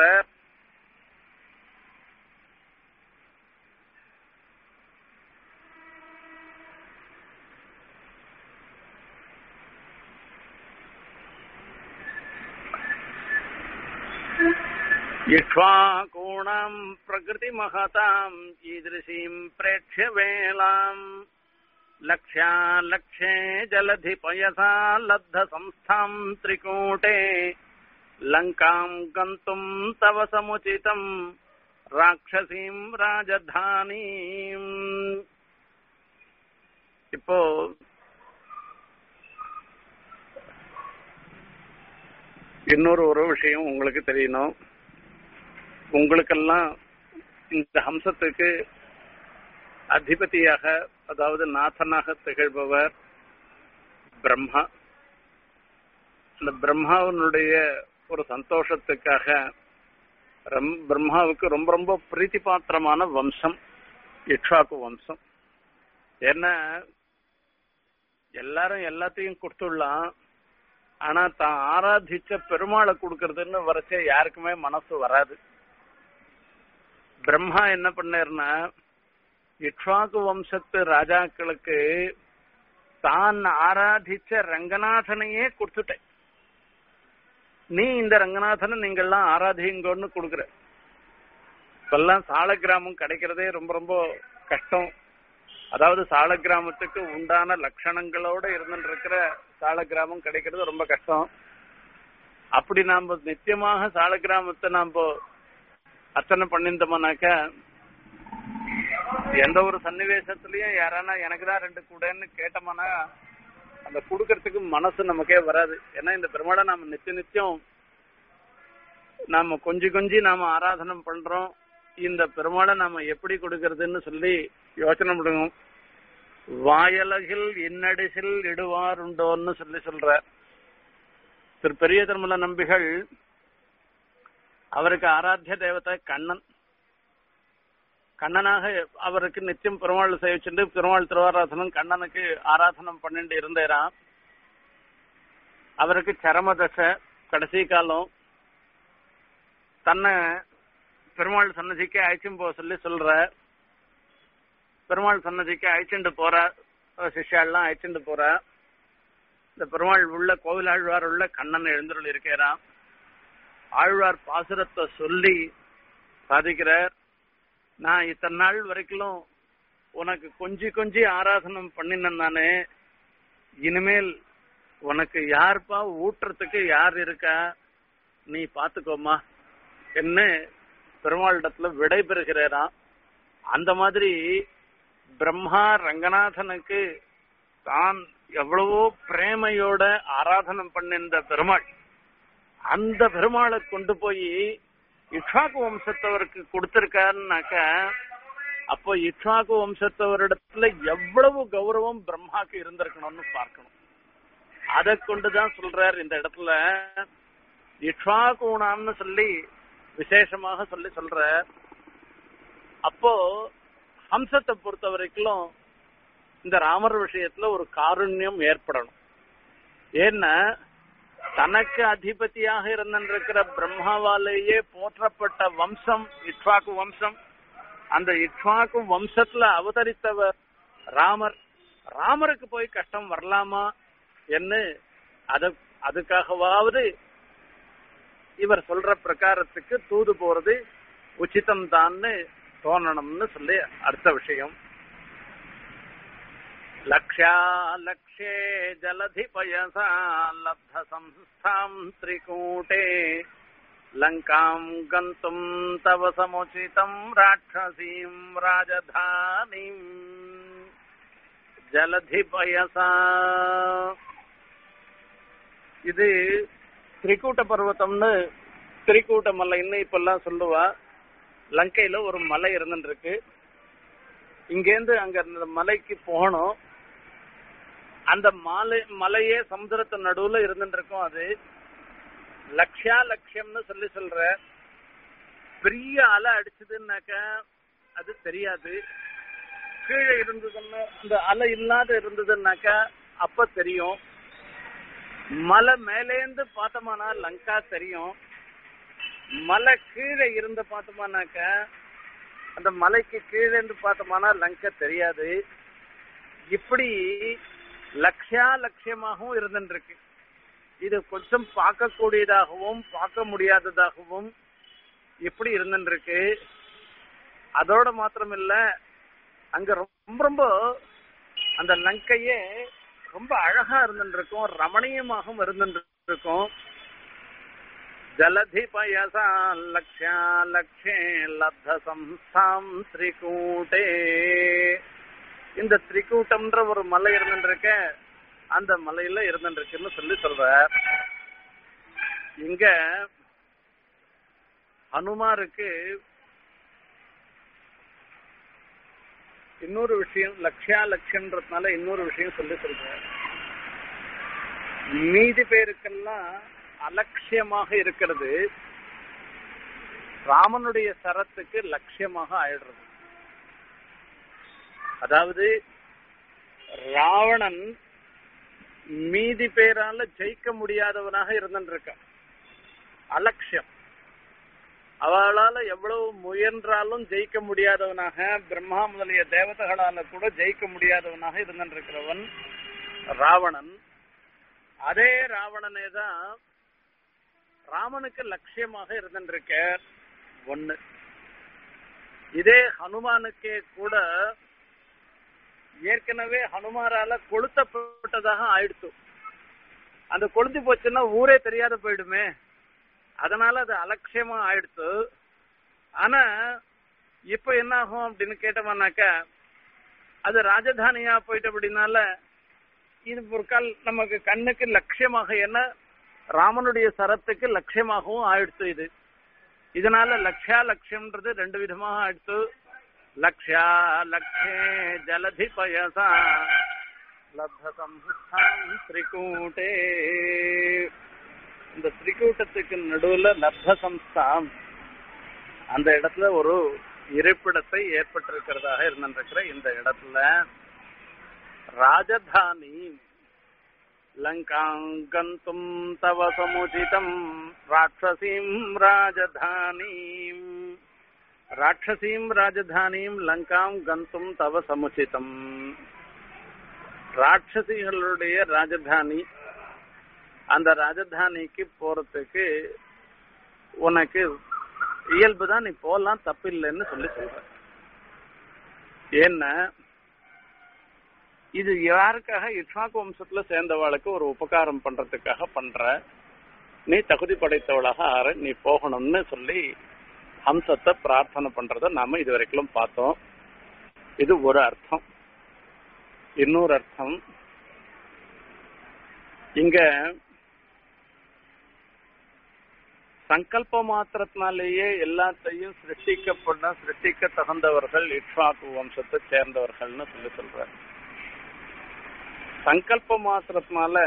इक्ष्वाकूणाम् प्रकृतिमहताम् ईदृशीम् प्रेक्ष्य वेलाम् लक्ष्या लक्ष्ये जलधिपयसा लब्धसंस्थाम् त्रिकूटे लङ्काम् गन्तुम् तव समुचितम् ராட்சசீம் ராஜதானீம் இப்போ இன்னொரு ஒரு விஷயம் உங்களுக்கு தெரியணும் உங்களுக்கெல்லாம் இந்த ஹம்சத்துக்கு அதிபதியாக அதாவது நாதனாக திகழ்பவர் பிரம்மா இந்த பிரம்மாவினுடைய ஒரு சந்தோஷத்துக்காக ரம்- பிரம்மாவுக்கு ரொம்ப ரொம்ப பிரீத்தி பாத்திரமான வம்சம் இக்ஷாக்கு வம்சம் ஏன்னா எல்லாரும் எல்லாத்தையும் கொடுத்துடலாம் ஆனா தான் ஆராதிச்ச பெருமாளை கொடுக்கறதுன்னு வரைச்ச யாருக்குமே மனசு வராது பிரம்மா என்ன பண்ணாருன்னா இக்ஷ்வாக்கு வம்சத்து ராஜாக்களுக்கு தான் ஆராதிச்ச ரங்கநாதனையே கொடுத்துட்டேன் நீ இந்த ரங்கநாதனை நீங்கள்லாம் ஆராதிங்கன்னு கொடுக்குற இப்பெல்லாம் சால கிராமம் கிடைக்கிறதே ரொம்ப ரொம்ப கஷ்டம் அதாவது சால கிராமத்துக்கு உண்டான லட்சணங்களோட இருந்துட்டு இருக்கிற சால கிராமம் கிடைக்கிறது ரொம்ப கஷ்டம் அப்படி நாம நித்தியமாக சால கிராமத்தை நாம அர்ச்சனை பண்ணியிருந்தோம்னாக்க எந்த ஒரு சன்னிவேசத்திலயும் யாரானா எனக்கு தான் ரெண்டு கூடன்னு கேட்டோம்னா அந்த கொடுக்கறதுக்கு மனசு நமக்கே வராது ஏன்னா இந்த பெருமாளை நாம நித்திய நித்தியம் நாம கொஞ்சி கொஞ்சி நாம ஆராதனம் பண்றோம் இந்த பெருமாளை நாம எப்படி கொடுக்கறதுன்னு சொல்லி யோசனை பண்ணுவோம் வாயலகில் இன்னடிசில் இடுவாருண்டோன்னு சொல்லி சொல்ற திரு பெரிய திருமல நம்பிகள் அவருக்கு ஆராத்திய தேவதை கண்ணன் கண்ணனாக அவருக்கு நித்தியம் பெருமாள் சேவிச்சுட்டு பெருமாள் திருவாராதனம் கண்ணனுக்கு ஆராதனம் பண்ணிட்டு இருந்தேராம் அவருக்கு சரமதசை கடைசி காலம் தன்னை பெருமாள் சன்னதிக்கு அழைச்சும் போக சொல்லி சொல்ற பெருமாள் சன்னதிக்கு அழைச்சிட்டு போற சிஷ்யாலாம் அழைச்சிட்டு போற இந்த பெருமாள் உள்ள கோவில் ஆழ்வார் உள்ள கண்ணன் எழுந்தருள் இருக்கிறான் ஆழ்வார் பாசுரத்தை சொல்லி சாதிக்கிறார் நான் இத்தனை நாள் வரைக்கும் உனக்கு கொஞ்சி கொஞ்சி ஆராதனம் பண்ணினேன் நானு இனிமேல் உனக்கு யாருப்பா ஊட்டுறதுக்கு யார் இருக்கா நீ பாத்துக்கோமா என்ன பெருமாளிடத்துல விடை பெறுகிறாராம் அந்த மாதிரி பிரம்மா ரங்கநாதனுக்கு தான் எவ்வளவோ பிரேமையோட ஆராதனம் பண்ணிருந்த பெருமாள் அந்த பெருமாளை கொண்டு போய் இக்ஷாக்கு வம்சத்தவருக்கு கொடுத்திருக்காருனாக்க அப்போ இக்ஷாக்கு வம்சத்தவரிடத்துல எவ்வளவு கௌரவம் பிரம்மாக்கு இருந்திருக்கணும்னு பார்க்கணும் அதை கொண்டுதான் சொல்றார் இந்த இடத்துல இக்ஷாகுணான்னு சொல்லி விசேஷமாக சொல்லி சொல்ற அப்போ ஹம்சத்தை பொறுத்த வரைக்கும் இந்த ராமர் விஷயத்துல ஒரு காருண்யம் ஏற்படணும் ஏன்னா தனக்கு அதிபதியாக இருந்திருக்கிற பிரம்மாவாலேயே போற்றப்பட்ட வம்சம் இட்வாக்கு வம்சம் அந்த இட்வாக்கு வம்சத்துல அவதரித்தவர் ராமர் ராமருக்கு போய் கஷ்டம் வரலாமா என்று அத அதுக்காகவாவது இவர் சொல்ற பிரகாரத்துக்கு தூது போறது உச்சிதம் தான்னு தோணணும்னு சொல்லி அடுத்த விஷயம் லக்ஷ்யா லக்ஷ்யே ஜலதிபயசா லப்த சம்ஸ்தாம் திரிகூட்டே லங்காம் கந்தும் தவ சமுச்சிதம் ராட்சசீம் ராஜதானிம் ஜலதிபயசா இது திரிகூட்ட பர்வதம்னு திரிக்கூட்ட மலைன்னு இப்பெல்லாம் சொல்லுவா லங்கையில ஒரு மலை இருந்துட்டு இருக்கு இங்கேருந்து அங்க அந்த மலைக்கு போகணும் அந்த மலை மலையே சமுதிரத்து நடுவுல இருந்துட்டு இருக்கும் அது லட்சியா லட்சியம்னு சொல்லி சொல்ற பெரிய அலை அடிச்சதுன்னாக்க அது தெரியாது கீழே இருந்ததுன்னா அந்த அலை இல்லாத இருந்ததுன்னாக்கா அப்ப தெரியும் மலை மேலேந்து பார்த்தோமானா லங்கா தெரியும் மலை கீழே இருந்து பார்த்தோமானாக்க அந்த மலைக்கு கீழே இருந்து பார்த்தோமானா லங்கா தெரியாது இப்படி லட்சியா லட்சியமாகவும் இருந்துருக்கு இது கொஞ்சம் பார்க்கக்கூடியதாகவும் பார்க்க முடியாததாகவும் இப்படி இருந்துருக்கு அதோட மாத்திரம் இல்ல அங்க ரொம்ப ரொம்ப அந்த லங்கையே ரொம்ப அழகா இருந்துருக்கும் ரமணீயமாகவும் இருந்துருக்கும் ஜலதி பயசா லக்ஷா லக்ஷே லப்த சம்ஸ்தாம் திரிகூட்டே இந்த திரிகூட்டம்ன்ற ஒரு மலை இருந்துருக்க அந்த மலையில இருந்துருக்குன்னு சொல்லி சொல்ற இங்க ஹனுமாருக்கு இன்னொரு விஷயம் லட்சியா லட்சியம்ன்றதுனால இன்னொரு விஷயம் சொல்லி சொல்றேன் மீதி பேருக்கெல்லாம் அலட்சியமாக இருக்கிறது ராமனுடைய சரத்துக்கு லட்சியமாக ஆயிடுறது அதாவது ராவணன் மீதி பேரால ஜெயிக்க முடியாதவனாக இருந்திருக்கான் அலட்சியம் அவளால எவ்வளவு முயன்றாலும் ஜெயிக்க முடியாதவனாக பிரம்மா முதலிய தேவதைகளால கூட ஜெயிக்க முடியாதவனாக இருந்திருக்கிறவன் ராவணன் அதே ராவணனே தான் ராமனுக்கு லட்சியமாக இருந்திருக்க ஒண்ணு இதே ஹனுமானுக்கே கூட ஏற்கனவே ஹனுமாரால கொளுத்தப்பட்டதாக ஆயிடுத்து அந்த கொளுத்தி போச்சுன்னா ஊரே தெரியாத போயிடுமே அதனால அது அலட்சியமா ஆயிடுத்து ஆனா இப்ப என்ன ஆகும் அப்படின்னு கேட்டோம்னாக்கா அது ராஜதானியா போயிட்டு அப்படின்னால இது ஒரு கால் நமக்கு கண்ணுக்கு லட்சியமாக என்ன ராமனுடைய சரத்துக்கு லட்சியமாகவும் ஆயிடுத்து இது இதனால லட்சியா லட்சியம்ன்றது ரெண்டு விதமாக ஆயிடுத்து லக்ஷ்யா லக்ஷே ஜலதி பயசா லப்த சம்ஸ்தாம் திரிகூட்டே இந்த திரிகூட்டத்துக்கு நடுவுல லப்த சம்ஸ்தாம் அந்த இடத்துல ஒரு இருப்பிடத்தை ஏற்பட்டிருக்கிறதாக இருந்திருக்கிற இந்த இடத்துல ராஜதானி லங்காங்கந்தும் தவ சமுச்சிதம் ராட்சசீம் ராஜதானீம் ராட்சசீம் ராஜதானியும் லங்காம் கந்தும் தவ சமுச்சிதம் ராட்சசிகளுடைய ராஜதானி அந்த ராஜதானிக்கு போறதுக்கு உனக்கு இயல்புதான் நீ போலாம் தப்பில்லைன்னு சொல்லி சொல்ற ஏன்னா இது யாருக்காக இட்சாக் வம்சத்துல சேர்ந்தவாளுக்கு ஒரு உபகாரம் பண்றதுக்காக பண்ற நீ தகுதி படைத்தவளாக ஆற நீ போகணும்னு சொல்லி ஹம்சத்தை பிரார்த்தனை பண்றத நாம இது வரைக்கும் பார்த்தோம் இது ஒரு அர்த்தம் இன்னொரு அர்த்தம் இங்க சங்கல்ப மாத்திரத்தினாலேயே எல்லாத்தையும் சிருஷ்டிக்கப்பட சிருஷ்டிக்க தகுந்தவர்கள் இட்வாக்கு வம்சத்தை சேர்ந்தவர்கள்னு சொல்லி சொல்ற சங்கல்ப மாத்திரத்தினால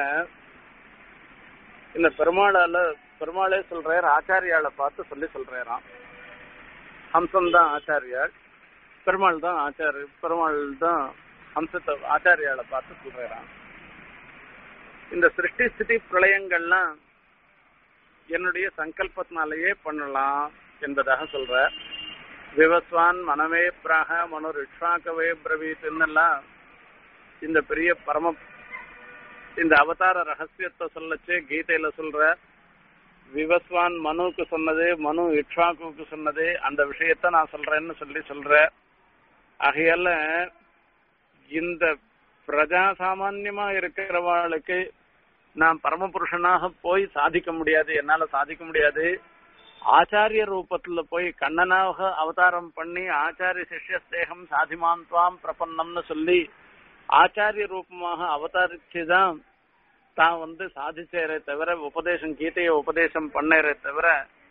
இந்த பெருமாளால பெருமாளே சொல்றார் ஆச்சாரியால பார்த்து சொல்லி சொல்றாராம் ஹம்சம் தான் ஆச்சாரியார் பெருமாள் தான் ஆச்சாரிய பெருமாள் தான் ஹம்சத்தை ஆச்சாரியால பார்த்து சொல்றாராம் இந்த சிருஷ்டி ஸ்திதி பிரளயங்கள்லாம் என்னுடைய சங்கல்பத்தினாலேயே பண்ணலாம் என்பதாக சொல்ற விவஸ்வான் மனமே பிராக மனு ரிக்ஷாக்கவே பிரவீத்துன்னெல்லாம் இந்த பெரிய பரம இந்த அவதார ரகசியத்தை சொல்லச்சு கீதையில சொல்ற விவஸ்வான் மனுக்கு சொன்னது மனு இட்வாக்குக்கு சொன்னது அந்த விஷயத்த நான் சொல்றேன்னு சொல்லி சொல்ற ஆகையால இந்த பிரஜா சாமான்யமா இருக்கிறவாளுக்கு நான் பரமபுருஷனாக போய் சாதிக்க முடியாது என்னால சாதிக்க முடியாது ஆச்சாரிய ரூபத்துல போய் கண்ணனாக அவதாரம் பண்ணி ஆச்சாரிய சிஷ்யஸ்தேகம் சாதிமான் துவாம் பிரபன்னம்னு சொல்லி ஆச்சாரிய ரூபமாக அவதரிச்சுதான் தான் வந்து சாதிச்சேரே தவிர உபதேசம் கீதையை உபதேசம் பண்ணேரே தவிர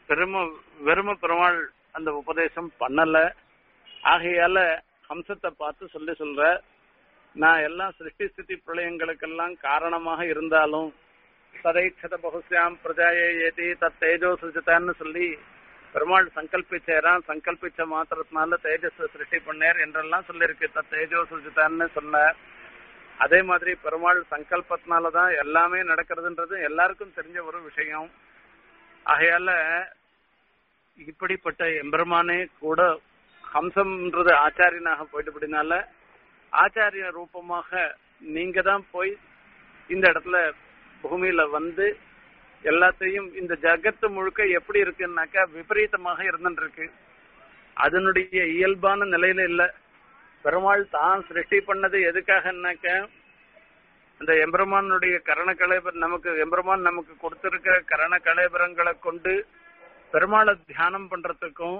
பெரும வெறும பெருமாள் அந்த உபதேசம் பண்ணல ஆகையால ஹம்சத்தை பார்த்து சொல்லி சொல்ற நான் எல்லாம் சிருஷ்டி ஸ்திதி பிரளயங்களுக்கெல்லாம் காரணமாக இருந்தாலும் சதைக்ஷத பகுஸ்யாம் பிரஜாயே ஏதி தத் தேஜோ சுஜிதான்னு சொல்லி பெருமாள் சங்கல்பிச்சேரான் சங்கல்பிச்ச மாத்திரத்தினால தேஜஸ் சிருஷ்டி பண்ணேர் என்றெல்லாம் சொல்லியிருக்கு தத் தேஜோ சுஜிதான்னு சொன்னார் அதே மாதிரி பெருமாள் சங்கல்பத்தினாலதான் எல்லாமே நடக்கிறதுன்றது எல்லாருக்கும் தெரிஞ்ச ஒரு விஷயம் ஆகையால இப்படிப்பட்ட எம்பெருமானே கூட ஹம்சம்ன்றது ஆச்சாரியனாக போயிட்டுபடினால ஆச்சாரிய ரூபமாக நீங்க தான் போய் இந்த இடத்துல பூமியில வந்து எல்லாத்தையும் இந்த ஜகத்து முழுக்க எப்படி இருக்குன்னாக்கா விபரீதமாக இருந்துருக்கு அதனுடைய இயல்பான நிலையில இல்ல பெருமாள் தான் சிருஷ்டி பண்ணது எதுக்காகனாக்க இந்த எம்பெருமானுடைய கரண கலைபர் நமக்கு எம்பெருமான் நமக்கு கொடுத்திருக்கிற கரண கலைபரங்களை கொண்டு பெருமாளை தியானம் பண்றதுக்கும்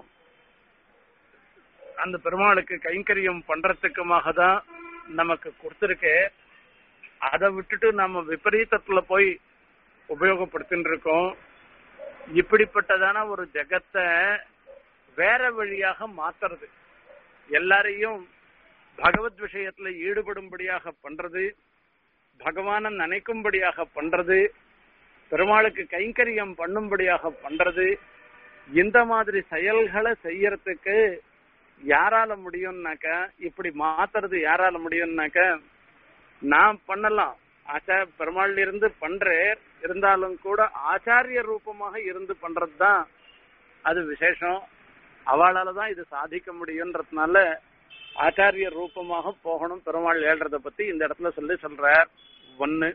அந்த பெருமாளுக்கு கைங்கரியம் பண்றதுக்குமாக தான் நமக்கு கொடுத்திருக்கே அதை விட்டுட்டு நம்ம விபரீதத்துல போய் உபயோகப்படுத்தின்னு இருக்கோம் இப்படிப்பட்டதான ஒரு ஜெகத்தை வேற வழியாக மாத்துறது எல்லாரையும் பகவத் விஷயத்துல ஈடுபடும்படியாக பண்றது பகவான நினைக்கும்படியாக பண்றது பெருமாளுக்கு கைங்கரியம் பண்ணும்படியாக பண்றது இந்த மாதிரி செயல்களை செய்யறதுக்கு யாரால முடியும்னாக்க இப்படி மாத்துறது யாரால முடியும்னாக்க நான் பண்ணலாம் ஆச்சார பெருமாள் இருந்து பண்றேன் இருந்தாலும் கூட ஆச்சாரிய ரூபமாக இருந்து பண்றதுதான் அது விசேஷம் அவளால தான் இது சாதிக்க முடியும்ன்றதுனால ஆச்சாரிய ரூபமாக போகணும் பெருமாள் ஏழ்றத பத்தி இந்த இடத்துல சொல்லி சொல்ற ஒன்னு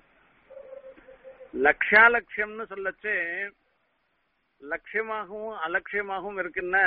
லட்சியாலட்சியம்னு சொல்லச்சு லட்சியமாகவும் அலட்சியமாகவும் இருக்குன்னா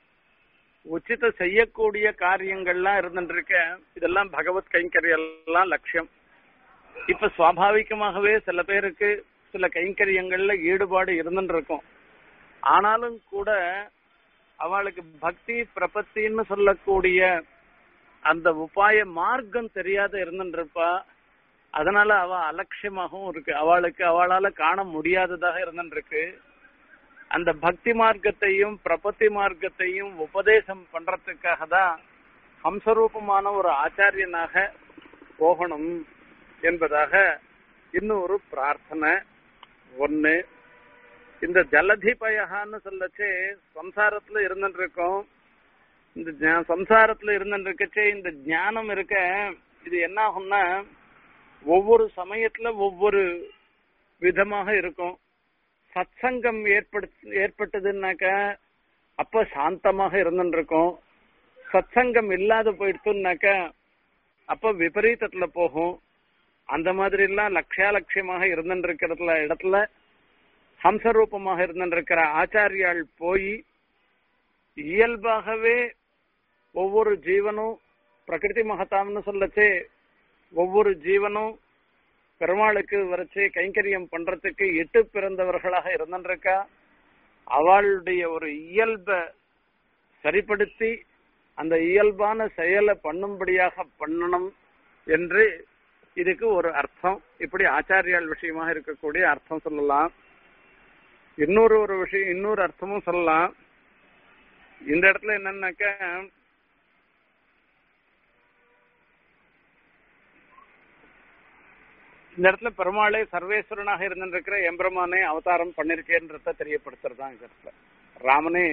உச்சித செய்யக்கூடிய காரியங்கள்லாம் இருந்துருக்க இதெல்லாம் பகவத் கைங்கரியெல்லாம் லட்சியம் இப்ப சுவாபாவிகமாகவே சில பேருக்கு சில கைங்கரியங்கள்ல ஈடுபாடு இருந்துட்டு இருக்கும் ஆனாலும் கூட அவளுக்கு பக்தி பிரபத்தின்னு சொல்லக்கூடிய அந்த உபாய மார்க்கம் தெரியாத இருந்துட்டு இருப்பா அதனால அவ அலட்சியமாகவும் இருக்கு அவளுக்கு அவளால காண முடியாததாக இருந்துட்டு இருக்கு அந்த பக்தி மார்க்கத்தையும் பிரபத்தி மார்க்கத்தையும் உபதேசம் பண்றதுக்காக தான் ஹம்சரூபமான ஒரு ஆச்சாரியனாக போகணும் என்பதாக இன்னும் ஒரு பிரார்த்தனை ஒண்ணு இந்த ஜலதி பயகான்னு சொல்லச்சே சம்சாரத்துல இருந்துட்டு இருக்கோம் இந்த ஞா- சம்சாரத்துல இருந்துட்டு இருக்கச்சே இந்த ஞானம் இருக்க இது என்ன ஆகும்னா ஒவ்வொரு சமயத்துல ஒவ்வொரு விதமாக இருக்கும் சத்சங்கம் ஏற்படு ஏற்பட்டதுன்னாக்க அப்ப சாந்தமாக இருந்துட்டு இருக்கும் சத்சங்கம் இல்லாத போயிடுச்சுன்னாக்க அப்ப விபரீதத்துல போகும் அந்த மாதிரி எல்லாம் லட்சியாலட்சியமாக இருந்துட்டு இருக்கிறதுல இடத்துல ஹம்சரூபமாக இருந்துட்டு இருக்கிற ஆச்சாரியால் போய் இயல்பாகவே ஒவ்வொரு ஜீவனும் பிரகிருதி மகத்தாம்னு சொல்லச்சே ஒவ்வொரு ஜீவனும் பெருமாளுக்கு வரைச்சு கைங்கரியம் பண்றதுக்கு எட்டு பிறந்தவர்களாக இருந்துருக்கா அவளுடைய ஒரு இயல்ப சரிப்படுத்தி அந்த இயல்பான செயலை பண்ணும்படியாக பண்ணணும் என்று இதுக்கு ஒரு அர்த்தம் இப்படி ஆச்சாரியால் விஷயமாக இருக்கக்கூடிய அர்த்தம் சொல்லலாம் இன்னொரு ஒரு விஷயம் இன்னொரு அர்த்தமும் சொல்லலாம் இந்த இடத்துல என்னன்னாக்க இந்த இடத்துல பெருமாளே சர்வேஸ்வரனாக இருந்திருக்கிற எம்பெருமானே அவதாரம் பண்ணிருக்கேன்றத தெரியப்படுத்துறது தான் இந்த இடத்துல ராமனே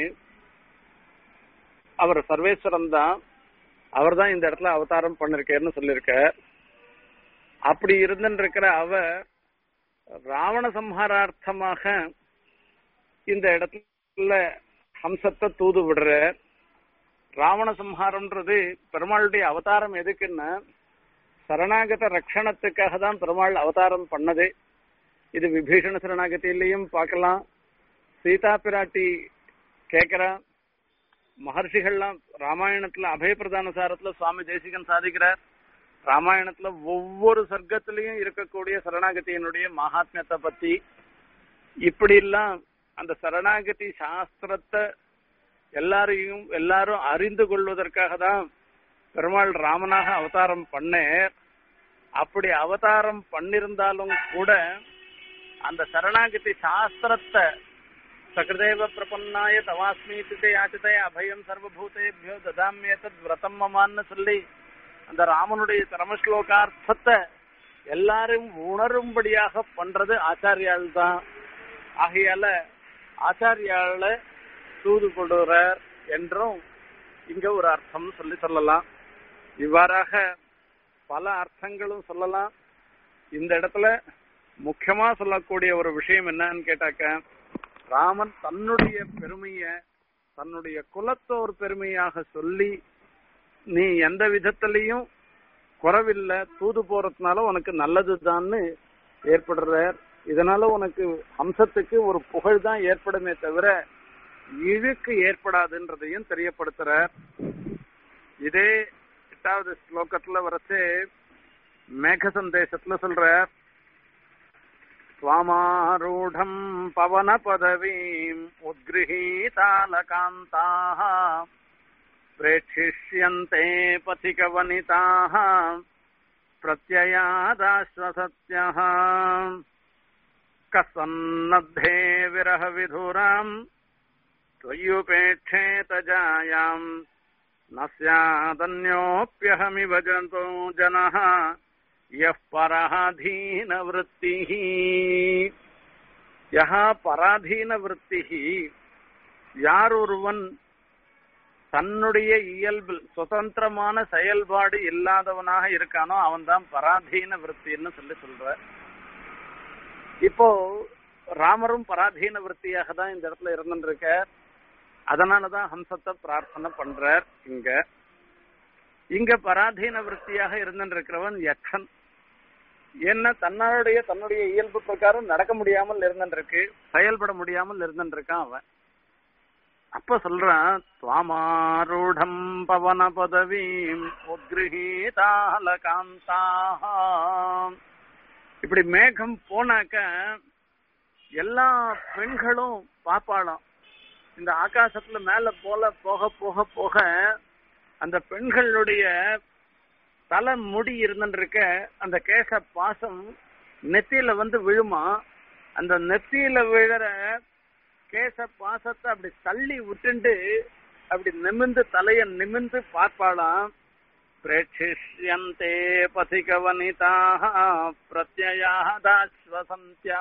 அவர் சர்வேஸ்வரன் தான் அவர் தான் இந்த இடத்துல அவதாரம் பண்ணிருக்கேன்னு சொல்லியிருக்க அப்படி இருந்திருக்கிற அவ ராவண சம்ஹாரார்த்தமாக இந்த இடத்துல ஹம்சத்தை தூது விடுற ராவண சம்ஹாரம்ன்றது பெருமாளுடைய அவதாரம் எதுக்குன்னா சரணாகத ரட்சணத்துக்காக தான் பெருமாள் அவதாரம் பண்ணது இது விபீஷண சரணாகதியிலையும் பார்க்கலாம் சீதா பிராட்டி கேட்கிறா மகர்ஷிகள்லாம் ராமாயணத்துல அபயப்பிரதான சாரத்துல சுவாமி தேசிகன் சாதிக்கிறார் ராமாயணத்துல ஒவ்வொரு சர்க்கத்திலையும் இருக்கக்கூடிய சரணாகதியினுடைய மகாத்மியத்தை பத்தி இப்படி எல்லாம் அந்த சரணாகதி சாஸ்திரத்தை எல்லாரையும் எல்லாரும் அறிந்து கொள்வதற்காக தான் பெருமாள் ராமனாக அவதாரம் பண்ணேர் அப்படி அவதாரம் பண்ணிருந்தாலும் கூட அந்த சரணாகதி சாஸ்திரத்தை சகிருதேவ பிரபன்னாய தவாஸ்மீதி யாச்சிதே அபயம் சர்வபூதேபியோ ததாமியத்தத் விரதம் மமான்னு சொல்லி அந்த ராமனுடைய தர்மஸ்லோகார்த்தத்தை எல்லாரும் உணரும்படியாக பண்றது ஆச்சாரியால் தான் ஆகையால ஆச்சாரியால தூது கொடுறார் என்றும் இங்க ஒரு அர்த்தம் சொல்லி சொல்லலாம் இவ்வாறாக பல அர்த்தங்களும் சொல்லலாம் இந்த இடத்துல முக்கியமா சொல்லக்கூடிய ஒரு விஷயம் என்னன்னு கேட்டாக்க ராமன் தன்னுடைய பெருமைய தன்னுடைய குலத்தோர் பெருமையாக சொல்லி நீ எந்த விதத்திலையும் குறவில்லை தூது போறதுனால உனக்கு நல்லதுதான்னு ஏற்படுறார் இதனால உனக்கு ஹம்சத்துக்கு ஒரு புகழ் தான் ஏற்படுமே தவிர இழுக்கு ஏற்படாதுன்றதையும் தெரியப்படுத்துறார் இதே எட்டாவது ஸ்லோகத்துல வரச்சு மேக சந்தேசத்துல சொல்றார் स्वामारूढम् पवनपदवीम् उद्गृहीतालकान्ताः प्रेक्षिष्यन्ते पथिकवनिताः प्रत्ययादाश्वसत्यः कस्सन्नद्धे विरहविधुराम् त्वय्युपेक्षेत जायाम् न स्यादन्योऽप्यहमिव जन्तो जनः यः पराधीनवृत्तिः यः பராதீனவருத்திः யார் ஒருவன் தன்னுடைய இயல்பில் சுதந்திரமான செயல்பாடு இல்லாதவனாக இருக்கானோ அவன் தான் பராதீன விற்த்தின்னு சொல்லி சொல்ற இப்போ ராமரும் பராதீன விற்த்தியாக தான் இந்த இடத்துல இருந்துருக்க அதனாலதான் ஹம்சத்தை பிரார்த்தனை பண்றார் இங்க இங்க பராதீன விற்த்தியாக இருந்திருக்கிறவன் யக்ஷன் என்ன தன்னுடைய தன்னுடைய இயல்பு பிரகாரம் நடக்க முடியாமல் இருந்திருக்கு செயல்பட முடியாமல் இருந்திருக்கான் அவன் அப்ப சொல்றான் துவாமாரூடம் பவன பதவீம் உத்கிரகீதாலகாந்தாக இப்படி மேகம் போனாக்க எல்லா பெண்களும் பாப்பாளாம் இந்த ஆகாசத்துல மேல போல போக போக போக அந்த பெண்களுடைய தலை முடி இருந்துருக்க அந்த கேச பாசம் நெத்தியில வந்து விழுமா அந்த நெத்தியில விழுற கேச பாசத்தை அப்படி தள்ளி விட்டுண்டு அப்படி நிமிந்து தலைய நிமிந்து பார்ப்பாளாம் பிரேட்சிஷ்யந்தே பதிகவனிதாக பிரத்யாதாஸ்வசந்தியா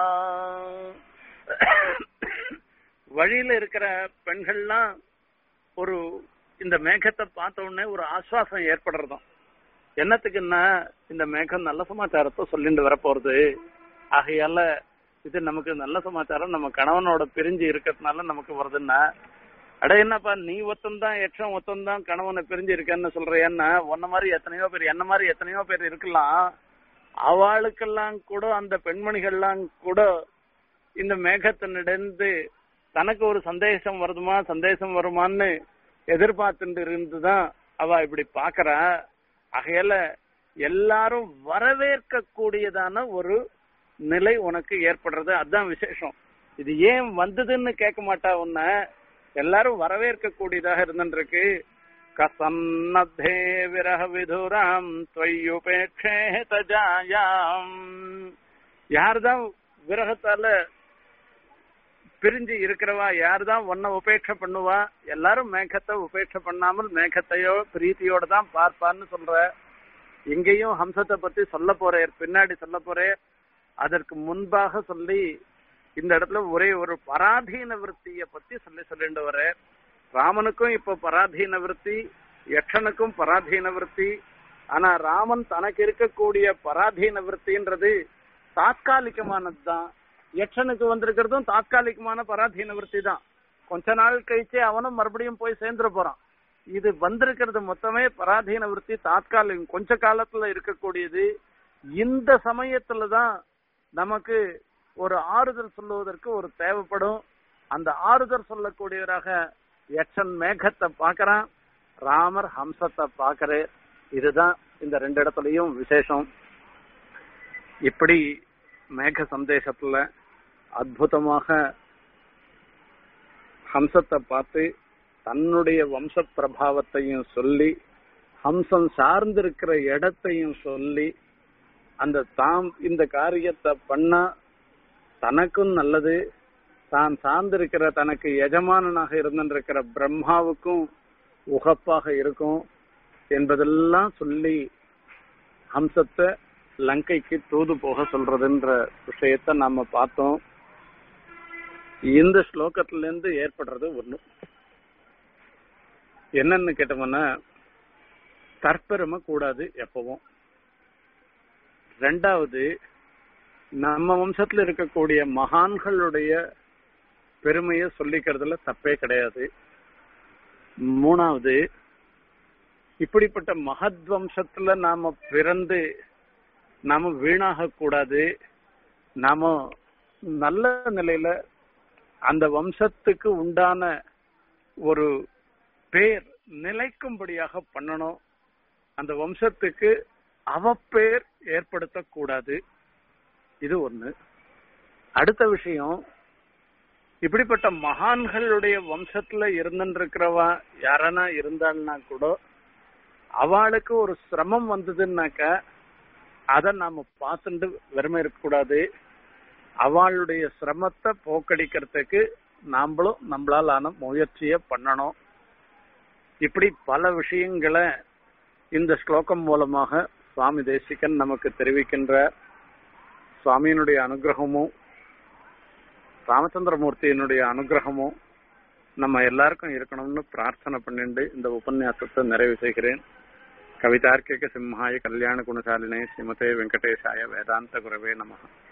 வழியில இருக்கிற பெண்கள்லாம் ஒரு இந்த மேகத்தை பார்த்த உடனே ஒரு ஆஸ்வாசம் ஏற்படுறதும் என்னத்துக்குன்னா இந்த மேகம் நல்ல சமாச்சாரத்தை சொல்லிட்டு வரப்போறது ஆகையால இது நமக்கு நல்ல சமாச்சாரம் நம்ம கணவனோட பிரிஞ்சு இருக்கிறதுனால நமக்கு வருதுன்னா அட என்னப்பா நீ ஒத்தந்தான் எச்சம் ஒத்தந்தான் கணவனை பிரிஞ்சு இருக்கேன்னு சொல்றியன்னா உன்ன மாதிரி எத்தனையோ பேர் என்ன மாதிரி எத்தனையோ பேர் இருக்கலாம் அவளுக்கெல்லாம் கூட அந்த பெண்மணிகள்லாம் கூட இந்த மேகத்தினிடந்து தனக்கு ஒரு சந்தேசம் வருதுமா சந்தேசம் வருமான்னு எதிர்பார்த்துட்டு இருந்துதான் அவ இப்படி பாக்குறா ஆகையால எல்லாரும் வரவேற்க கூடியதான ஒரு நிலை உனக்கு ஏற்படுறது அதுதான் விசேஷம் இது ஏன் வந்ததுன்னு கேட்க மாட்டா உன்ன எல்லாரும் வரவேற்க கூடியதாக இருந்துருக்கு கசன்னத்தே விரக விதுராம் துவயுபேட்சேத ஜாயாம் யார்தான் விரகத்தால பிரிஞ்சு இருக்கிறவா யாருதான் ஒன்ன உபேட்ச பண்ணுவா எல்லாரும் மேகத்தை உபேட்ச பண்ணாமல் மேகத்தையோ பிரீத்தியோட தான் பார்ப்பான்னு சொல்ற இங்கேயும் ஹம்சத்தை பத்தி சொல்ல போறேன் பின்னாடி சொல்ல போறேன் அதற்கு முன்பாக சொல்லி இந்த இடத்துல ஒரே ஒரு பராதீன விற்த்திய பத்தி சொல்லி சொல்லிட்டு வர ராமனுக்கும் இப்ப பராதீன விற்பி யக்ஷனுக்கும் பராதீன விற்பி ஆனா ராமன் தனக்கு இருக்கக்கூடிய பராதீன விற்த்தின்றது தாத்காலிகமானதுதான் யக்ஷனுக்கு வந்திருக்கிறதும் தாத்காலிகமான பராதீன விற்பி தான் கொஞ்ச நாள் கழிச்சே அவனும் மறுபடியும் போய் சேர்ந்துட போறான் இது வந்திருக்கிறது மொத்தமே பராதீன விற்பி தாத்காலிகம் கொஞ்ச காலத்துல இருக்கக்கூடியது இந்த சமயத்துல தான் நமக்கு ஒரு ஆறுதல் சொல்லுவதற்கு ஒரு தேவைப்படும் அந்த ஆறுதல் சொல்லக்கூடியவராக யக்ஷன் மேகத்தை பாக்குறான் ராமர் ஹம்சத்தை பாக்குற இதுதான் இந்த ரெண்டு இடத்துலயும் விசேஷம் இப்படி மேக சந்தேசத்துல அற்புதமாக ஹம்சத்தை பார்த்து தன்னுடைய வம்ச பிரபாவத்தையும் சொல்லி ஹம்சம் சார்ந்திருக்கிற இடத்தையும் சொல்லி அந்த தாம் இந்த காரியத்தை பண்ணா தனக்கும் நல்லது தான் சார்ந்திருக்கிற தனக்கு எஜமானனாக இருந்திருக்கிற பிரம்மாவுக்கும் உகப்பாக இருக்கும் என்பதெல்லாம் சொல்லி ஹம்சத்தை லங்கைக்கு தூது போக சொல்றதுன்ற விஷயத்த நாம பார்த்தோம் இந்த ஸ்லோகத்துல இருந்து ஏற்படுறது ஒண்ணு என்னன்னு கேட்டோம்னா தற்பெருமை கூடாது எப்பவும் ரெண்டாவது நம்ம வம்சத்துல இருக்கக்கூடிய மகான்களுடைய பெருமையை சொல்லிக்கிறதுல தப்பே கிடையாது மூணாவது இப்படிப்பட்ட மகத் வம்சத்துல நாம பிறந்து நாம வீணாக கூடாது நாம நல்ல நிலையில அந்த வம்சத்துக்கு உண்டான ஒரு பேர் நிலைக்கும்படியாக பண்ணணும் அந்த வம்சத்துக்கு அவப்பேர் ஏற்படுத்தக்கூடாது இது ஒண்ணு அடுத்த விஷயம் இப்படிப்பட்ட மகான்களுடைய வம்சத்துல இருந்துருக்கிறவா யாரனா இருந்தாள்னா கூட அவளுக்கு ஒரு சிரமம் வந்ததுன்னாக்கா அதை நாம பார்த்துட்டு வெறுமை இருக்கக்கூடாது அவளுடைய சிரமத்தை போக்கடிக்கிறதுக்கு நாமளும் நம்மளால் ஆன முயற்சியை பண்ணணும் இப்படி பல விஷயங்களை இந்த ஸ்லோகம் மூலமாக சுவாமி தேசிகன் நமக்கு தெரிவிக்கின்ற சுவாமியினுடைய அனுகிரகமும் ராமச்சந்திரமூர்த்தியினுடைய அனுகிரகமும் நம்ம எல்லாருக்கும் இருக்கணும்னு பிரார்த்தனை பண்ணிட்டு இந்த உபன்யாசத்தை நிறைவு செய்கிறேன் கவிதார்க்கிக சிம்ஹாய கல்யாண குணசாலினே ஸ்ரீமதே வெங்கடேசாய வேதாந்த குரவே நமக